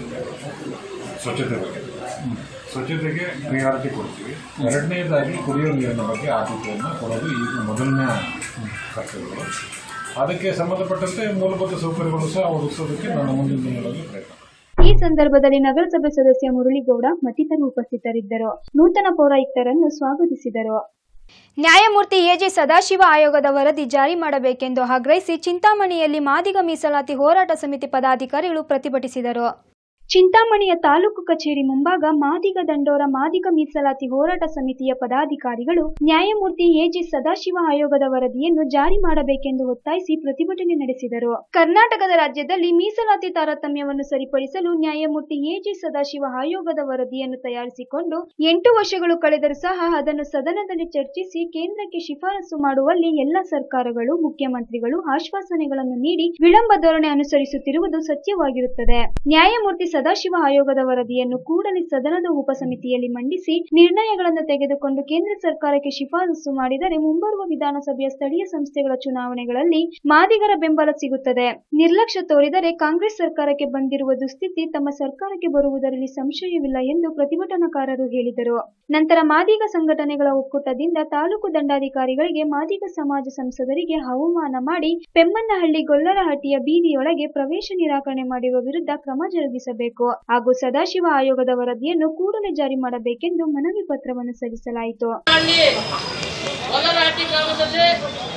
Speaker 7: ಸ್ವಚ್ಛತೆ ಬಗ್ಗೆ ಸ್ವಚ್ಛತೆಗೆ ಪ್ರಿಯಾರಿಟಿ ಕೊಡ್ತೀವಿ ಎರಡನೇದಾಗಿ ಕುಡಿಯೋ ನೀರಿನ ಬಗ್ಗೆ ಆದ್ಯತೆಯನ್ನು ಕೊಡೋದು ಈಗ ಮೊದಲನೇ ಕರ್ತವ್ಯಗಳು ಅದಕ್ಕೆ ಸಂಬಂಧಪಟ್ಟಂತೆ ಮೂಲಭೂತ ಸೌಕರ್ಯಗಳು ಸಹ ಒದಗಿಸೋದಕ್ಕೆ ನಾನು ಮುಂದಿನ ದಿನಗಳಲ್ಲಿ ಪ್ರಯತ್ನ
Speaker 1: ಈ ಸಂದರ್ಭದಲ್ಲಿ ನಗರಸಭೆ ಸದಸ್ಯ ಮುರಳಿಗೌಡ ಮತ್ತಿತರರು ಉಪಸ್ಥಿತರಿದ್ದರು ನೂತನ ಪೌರಾಯುಕ್ತರನ್ನು ಸ್ವಾಗತಿಸಿದರು ನ್ಯಾಯಮೂರ್ತಿ ಎಜೆ ಸದಾಶಿವ ಆಯೋಗದ ವರದಿ ಜಾರಿ ಮಾಡಬೇಕೆಂದು ಆಗ್ರಹಿಸಿ ಚಿಂತಾಮಣಿಯಲ್ಲಿ ಮಾದಿಗ ಮೀಸಲಾತಿ ಹೋರಾಟ ಸಮಿತಿ ಪದಾಧಿಕಾರಿಗಳು ಪ್ರತಿಭಟಿಸಿದರು ಚಿಂತಾಮಣಿಯ ತಾಲೂಕು ಕಚೇರಿ ಮುಂಭಾಗ ಮಾದಿಗ ದಂಡೋರ ಮಾದಿಗ ಮೀಸಲಾತಿ ಹೋರಾಟ ಸಮಿತಿಯ ಪದಾಧಿಕಾರಿಗಳು ನ್ಯಾಯಮೂರ್ತಿ ಎಜಿ ಸದಾಶಿವ ಆಯೋಗದ ವರದಿಯನ್ನು ಜಾರಿ ಮಾಡಬೇಕೆಂದು ಒತ್ತಾಯಿಸಿ ಪ್ರತಿಭಟನೆ ನಡೆಸಿದರು ಕರ್ನಾಟಕದ ರಾಜ್ಯದಲ್ಲಿ ಮೀಸಲಾತಿ ತಾರತಮ್ಯವನ್ನು ಸರಿಪಡಿಸಲು ನ್ಯಾಯಮೂರ್ತಿ ಎಜಿ ಸದಾಶಿವ ಆಯೋಗದ ವರದಿಯನ್ನು ತಯಾರಿಸಿಕೊಂಡು ಎಂಟು ವರ್ಷಗಳು ಕಳೆದರೂ ಸಹ ಅದನ್ನು ಸದನದಲ್ಲಿ ಚರ್ಚಿಸಿ ಕೇಂದ್ರಕ್ಕೆ ಶಿಫಾರಸು ಮಾಡುವಲ್ಲಿ ಎಲ್ಲ ಸರ್ಕಾರಗಳು ಮುಖ್ಯಮಂತ್ರಿಗಳು ಆಶ್ವಾಸನೆಗಳನ್ನು ನೀಡಿ ವಿಳಂಬ ಧೋರಣೆ ಅನುಸರಿಸುತ್ತಿರುವುದು ಸತ್ಯವಾಗಿರುತ್ತದೆ ನ್ಯಾಯಮೂರ್ತಿ ಸದಾಶಿವ ಆಯೋಗದ ವರದಿಯನ್ನು ಕೂಡಲೇ ಸದನದ ಉಪಸಮಿತಿಯಲ್ಲಿ ಮಂಡಿಸಿ ನಿರ್ಣಯಗಳನ್ನು ತೆಗೆದುಕೊಂಡು ಕೇಂದ್ರ ಸರ್ಕಾರಕ್ಕೆ ಶಿಫಾರಸು ಮಾಡಿದರೆ ಮುಂಬರುವ ವಿಧಾನಸಭೆಯ ಸ್ಥಳೀಯ ಸಂಸ್ಥೆಗಳ ಚುನಾವಣೆಗಳಲ್ಲಿ ಮಾದಿಗರ ಬೆಂಬಲ ಸಿಗುತ್ತದೆ ನಿರ್ಲಕ್ಷ್ಯ ತೋರಿದರೆ ಕಾಂಗ್ರೆಸ್ ಸರ್ಕಾರಕ್ಕೆ ಬಂದಿರುವ ದುಸ್ಥಿತಿ ತಮ್ಮ ಸರ್ಕಾರಕ್ಕೆ ಬರುವುದರಲ್ಲಿ ಸಂಶಯವಿಲ್ಲ ಎಂದು ಪ್ರತಿಭಟನಾಕಾರರು ಹೇಳಿದರು ನಂತರ ಮಾದಿಗ ಸಂಘಟನೆಗಳ ಒಕ್ಕೂಟದಿಂದ ತಾಲೂಕು ದಂಡಾಧಿಕಾರಿಗಳಿಗೆ ಮಾದಿಗ ಸಮಾಜ ಸಂಸದರಿಗೆ ಅವಮಾನ ಮಾಡಿ ಪೆಮ್ಮನ್ನಹಳ್ಳಿ ಗೊಲ್ಲರಹಟ್ಟಿಯ ಬೀದಿಯೊಳಗೆ ಪ್ರವೇಶ ನಿರಾಕರಣೆ ಮಾಡಿರುವ ವಿರುದ್ಧ ಕ್ರಮ ಜರುಗಿಸಬೇಕು ಹಾಗೂ ಸದಾಶಿವ ಆಯೋಗದ ವರದಿಯನ್ನು ಕೂಡಲೇ ಜಾರಿ ಮಾಡಬೇಕೆಂದು ಮನವಿ ಪತ್ರವನ್ನು ಸಲ್ಲಿಸಲಾಯಿತು
Speaker 8: ಹಳ್ಳಿ ಗೊಲ್ಲರಹಟ್ಟಿ ಗ್ರಾಮದಲ್ಲಿ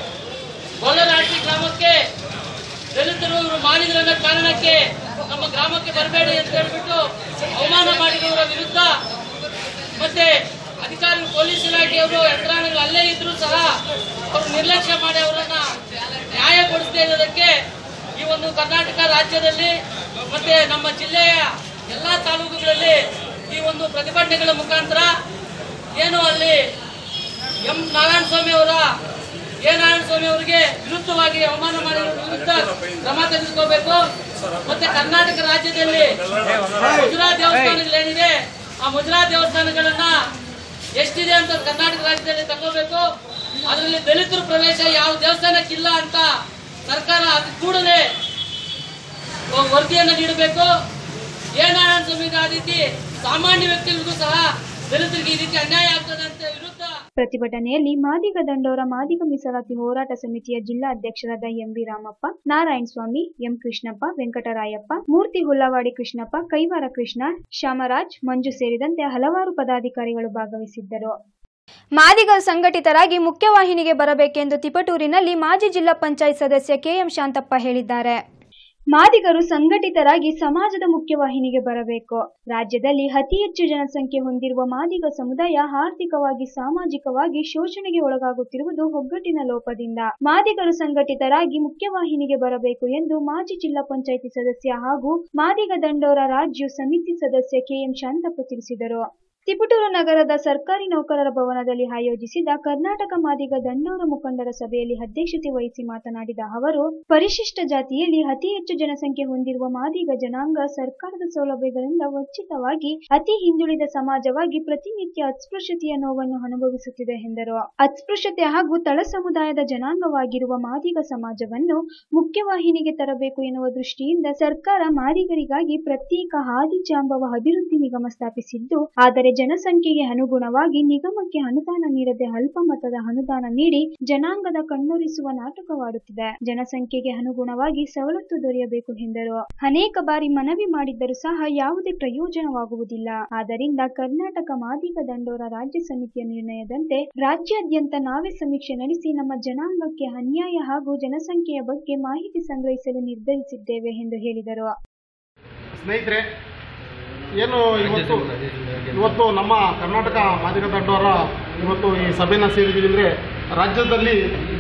Speaker 8: ಗೊಲ್ಲರಹಟ್ಟಿ ಗ್ರಾಮಕ್ಕೆ ದಲಿತರು ಇವರು ಮಾಡಿದ್ರನ್ನ ಕಾರಣಕ್ಕೆ ನಮ್ಮ ಗ್ರಾಮಕ್ಕೆ ಬರಬೇಡಿ ಅಂತ ಹೇಳ್ಬಿಟ್ಟು ಅವಮಾನ ಮಾಡಿದವರ ವಿರುದ್ಧ ಮತ್ತೆ ಅಧಿಕಾರಿ ಪೊಲೀಸ್ ಇಲಾಖೆಯವರು ಯಂತ್ರಾಂಗಗಳು ಅಲ್ಲೇ ಇದ್ರೂ ಸಹ ಅವರು ನಿರ್ಲಕ್ಷ್ಯ ಮಾಡಿ ಅವರನ್ನ ನ್ಯಾಯ ಕೊಡಿಸದೇ ಇರೋದಕ್ಕೆ ಈ ಒಂದು ಕರ್ನಾಟಕ ರಾಜ್ಯದಲ್ಲಿ ಮತ್ತೆ ನಮ್ಮ ಜಿಲ್ಲೆಯ ಎಲ್ಲಾ ತಾಲೂಕುಗಳಲ್ಲಿ ಈ ಒಂದು ಪ್ರತಿಭಟನೆಗಳ ಮುಖಾಂತರ ಏನು ಅಲ್ಲಿ ಎಂ ನಾರಾಯಣ ಸ್ವಾಮಿ ಅವರ ಎ ನಾರಾಯಣ ಸ್ವಾಮಿ ಅವರಿಗೆ ವಿರುದ್ಧವಾಗಿ ಅವಮಾನ ಮಾಡಿರೋ ವಿರುದ್ಧ ಕ್ರಮ ತೆಗೆದುಕೋಬೇಕು ಮತ್ತೆ ಕರ್ನಾಟಕ ರಾಜ್ಯದಲ್ಲಿ ಮುಜರಾ ದೇವಸ್ಥಾನಗಳೇನಿದೆ ಆ ಮುಜರಾ ದೇವಸ್ಥಾನಗಳನ್ನ ಎಷ್ಟಿದೆ ಅಂತ ಕರ್ನಾಟಕ ರಾಜ್ಯದಲ್ಲಿ ತಗೋಬೇಕು ಅದರಲ್ಲಿ ದಲಿತರ ಪ್ರವೇಶ ಯಾವ ದೇವಸ್ಥಾನಕ್ಕಿಲ್ಲ ಅಂತ ಸರ್ಕಾರ ಅದು ಕೂಡಲೇ ವರದಿಯನ್ನು ನೀಡಬೇಕು ಎ ನಾರಾಯಣ ಸ್ವಾಮಿ ಆ ರೀತಿ ಸಾಮಾನ್ಯ ವ್ಯಕ್ತಿಗಳಿಗೂ ಸಹ ದಲಿತರಿಗೆ ಈ ರೀತಿ ಅನ್ಯಾಯ ಆಗ್ತದೆ ಅಂತ ವಿರುದ್ಧ
Speaker 1: ಪ್ರತಿಭಟನೆಯಲ್ಲಿ ಮಾದಿಗ ದಂಡೋರ ಮಾದಿಗ ಮೀಸಲಾತಿ ಹೋರಾಟ ಸಮಿತಿಯ ಜಿಲ್ಲಾ ಅಧ್ಯಕ್ಷರಾದ ಎಂವಿ ರಾಮಪ್ಪ ನಾರಾಯಣ ಸ್ವಾಮಿ ಎಂ ಕೃಷ್ಣಪ್ಪ ವೆಂಕಟರಾಯಪ್ಪ ಮೂರ್ತಿ ಹುಲ್ಲವಾಡಿ ಕೃಷ್ಣಪ್ಪ ಕೈವಾರ ಕೃಷ್ಣ ಶ್ಯಾಮರಾಜ್ ಮಂಜು ಸೇರಿದಂತೆ ಹಲವಾರು ಪದಾಧಿಕಾರಿಗಳು ಭಾಗವಹಿಸಿದ್ದರು ಮಾದಿಗರು ಸಂಘಟಿತರಾಗಿ ಮುಖ್ಯವಾಹಿನಿಗೆ ಬರಬೇಕೆಂದು ತಿಪಟೂರಿನಲ್ಲಿ ಮಾಜಿ ಜಿಲ್ಲಾ ಪಂಚಾಯತ್ ಸದಸ್ಯ ಕೆಎಂ ಶಾಂತಪ್ಪ ಹೇಳಿದ್ದಾರೆ ಮಾದಿಗರು ಸಂಘಟಿತರಾಗಿ ಸಮಾಜದ ಮುಖ್ಯವಾಹಿನಿಗೆ ಬರಬೇಕು ರಾಜ್ಯದಲ್ಲಿ ಅತಿ ಹೆಚ್ಚು ಜನಸಂಖ್ಯೆ ಹೊಂದಿರುವ ಮಾದಿಗ ಸಮುದಾಯ ಆರ್ಥಿಕವಾಗಿ ಸಾಮಾಜಿಕವಾಗಿ ಶೋಷಣೆಗೆ ಒಳಗಾಗುತ್ತಿರುವುದು ಒಗ್ಗಟ್ಟಿನ ಲೋಪದಿಂದ ಮಾದಿಗರು ಸಂಘಟಿತರಾಗಿ ಮುಖ್ಯವಾಹಿನಿಗೆ ಬರಬೇಕು ಎಂದು ಮಾಜಿ ಜಿಲ್ಲಾ ಪಂಚಾಯಿತಿ ಸದಸ್ಯ ಹಾಗೂ ಮಾದಿಗ ದಂಡೋರ ರಾಜ್ಯ ಸಮಿತಿ ಸದಸ್ಯ ಕೆಎಂ ಶಾಂತಪ್ಪ ತಿಳಿಸಿದರು ತಿಪಟೂರು ನಗರದ ಸರ್ಕಾರಿ ನೌಕರರ ಭವನದಲ್ಲಿ ಆಯೋಜಿಸಿದ ಕರ್ನಾಟಕ ಮಾದಿಗ ದಂಡೋರ ಮುಖಂಡರ ಸಭೆಯಲ್ಲಿ ಅಧ್ಯಕ್ಷತೆ ವಹಿಸಿ ಮಾತನಾಡಿದ ಅವರು ಪರಿಶಿಷ್ಟ ಜಾತಿಯಲ್ಲಿ ಅತಿ ಹೆಚ್ಚು ಜನಸಂಖ್ಯೆ ಹೊಂದಿರುವ ಮಾದಿಗ ಜನಾಂಗ ಸರ್ಕಾರದ ಸೌಲಭ್ಯಗಳಿಂದ ವಂಚಿತವಾಗಿ ಅತಿ ಹಿಂದುಳಿದ ಸಮಾಜವಾಗಿ ಪ್ರತಿನಿತ್ಯ ಅಸ್ಪೃಶ್ಯತೆಯ ನೋವನ್ನು ಅನುಭವಿಸುತ್ತಿದೆ ಎಂದರು ಅಸ್ಪೃಶ್ಯತೆ ಹಾಗೂ ತಳ ಸಮುದಾಯದ ಜನಾಂಗವಾಗಿರುವ ಮಾದಿಗ ಸಮಾಜವನ್ನು ಮುಖ್ಯವಾಹಿನಿಗೆ ತರಬೇಕು ಎನ್ನುವ ದೃಷ್ಟಿಯಿಂದ ಸರ್ಕಾರ ಮಾದಿಗರಿಗಾಗಿ ಪ್ರತ್ಯೇಕ ಆದಿಜಾಂಬವ ಅಭಿವೃದ್ಧಿ ನಿಗಮ ಸ್ಥಾಪಿಸಿದ್ದು ಆದರೆ ಆದರೆ ಜನಸಂಖ್ಯೆಗೆ ಅನುಗುಣವಾಗಿ ನಿಗಮಕ್ಕೆ ಅನುದಾನ ನೀಡದೆ ಅಲ್ಪ ಮೊತ್ತದ ಅನುದಾನ ನೀಡಿ ಜನಾಂಗದ ಕಣ್ಣೊರಿಸುವ ನಾಟಕವಾಡುತ್ತಿದೆ ಜನಸಂಖ್ಯೆಗೆ ಅನುಗುಣವಾಗಿ ಸವಲತ್ತು ದೊರೆಯಬೇಕು ಎಂದರು ಅನೇಕ ಬಾರಿ ಮನವಿ ಮಾಡಿದ್ದರೂ ಸಹ ಯಾವುದೇ ಪ್ರಯೋಜನವಾಗುವುದಿಲ್ಲ ಆದ್ದರಿಂದ ಕರ್ನಾಟಕ ಮಾದಿಗ ದಂಡೋರ ರಾಜ್ಯ ಸಮಿತಿಯ ನಿರ್ಣಯದಂತೆ ರಾಜ್ಯಾದ್ಯಂತ ನಾವೇ ಸಮೀಕ್ಷೆ ನಡೆಸಿ ನಮ್ಮ ಜನಾಂಗಕ್ಕೆ ಅನ್ಯಾಯ ಹಾಗೂ ಜನಸಂಖ್ಯೆಯ ಬಗ್ಗೆ ಮಾಹಿತಿ ಸಂಗ್ರಹಿಸಲು ನಿರ್ಧರಿಸಿದ್ದೇವೆ ಎಂದು ಹೇಳಿದರು
Speaker 9: ಸ್ನೇಹಿತರೆ ಏನು ಇವತ್ತು ಇವತ್ತು ನಮ್ಮ ಕರ್ನಾಟಕ ಮಾದಿಗ ದಂಡೋರ ಇವತ್ತು ಈ ಸಭೆನ ಸೇರಿದ್ದೀವಿ ಅಂದರೆ ರಾಜ್ಯದಲ್ಲಿ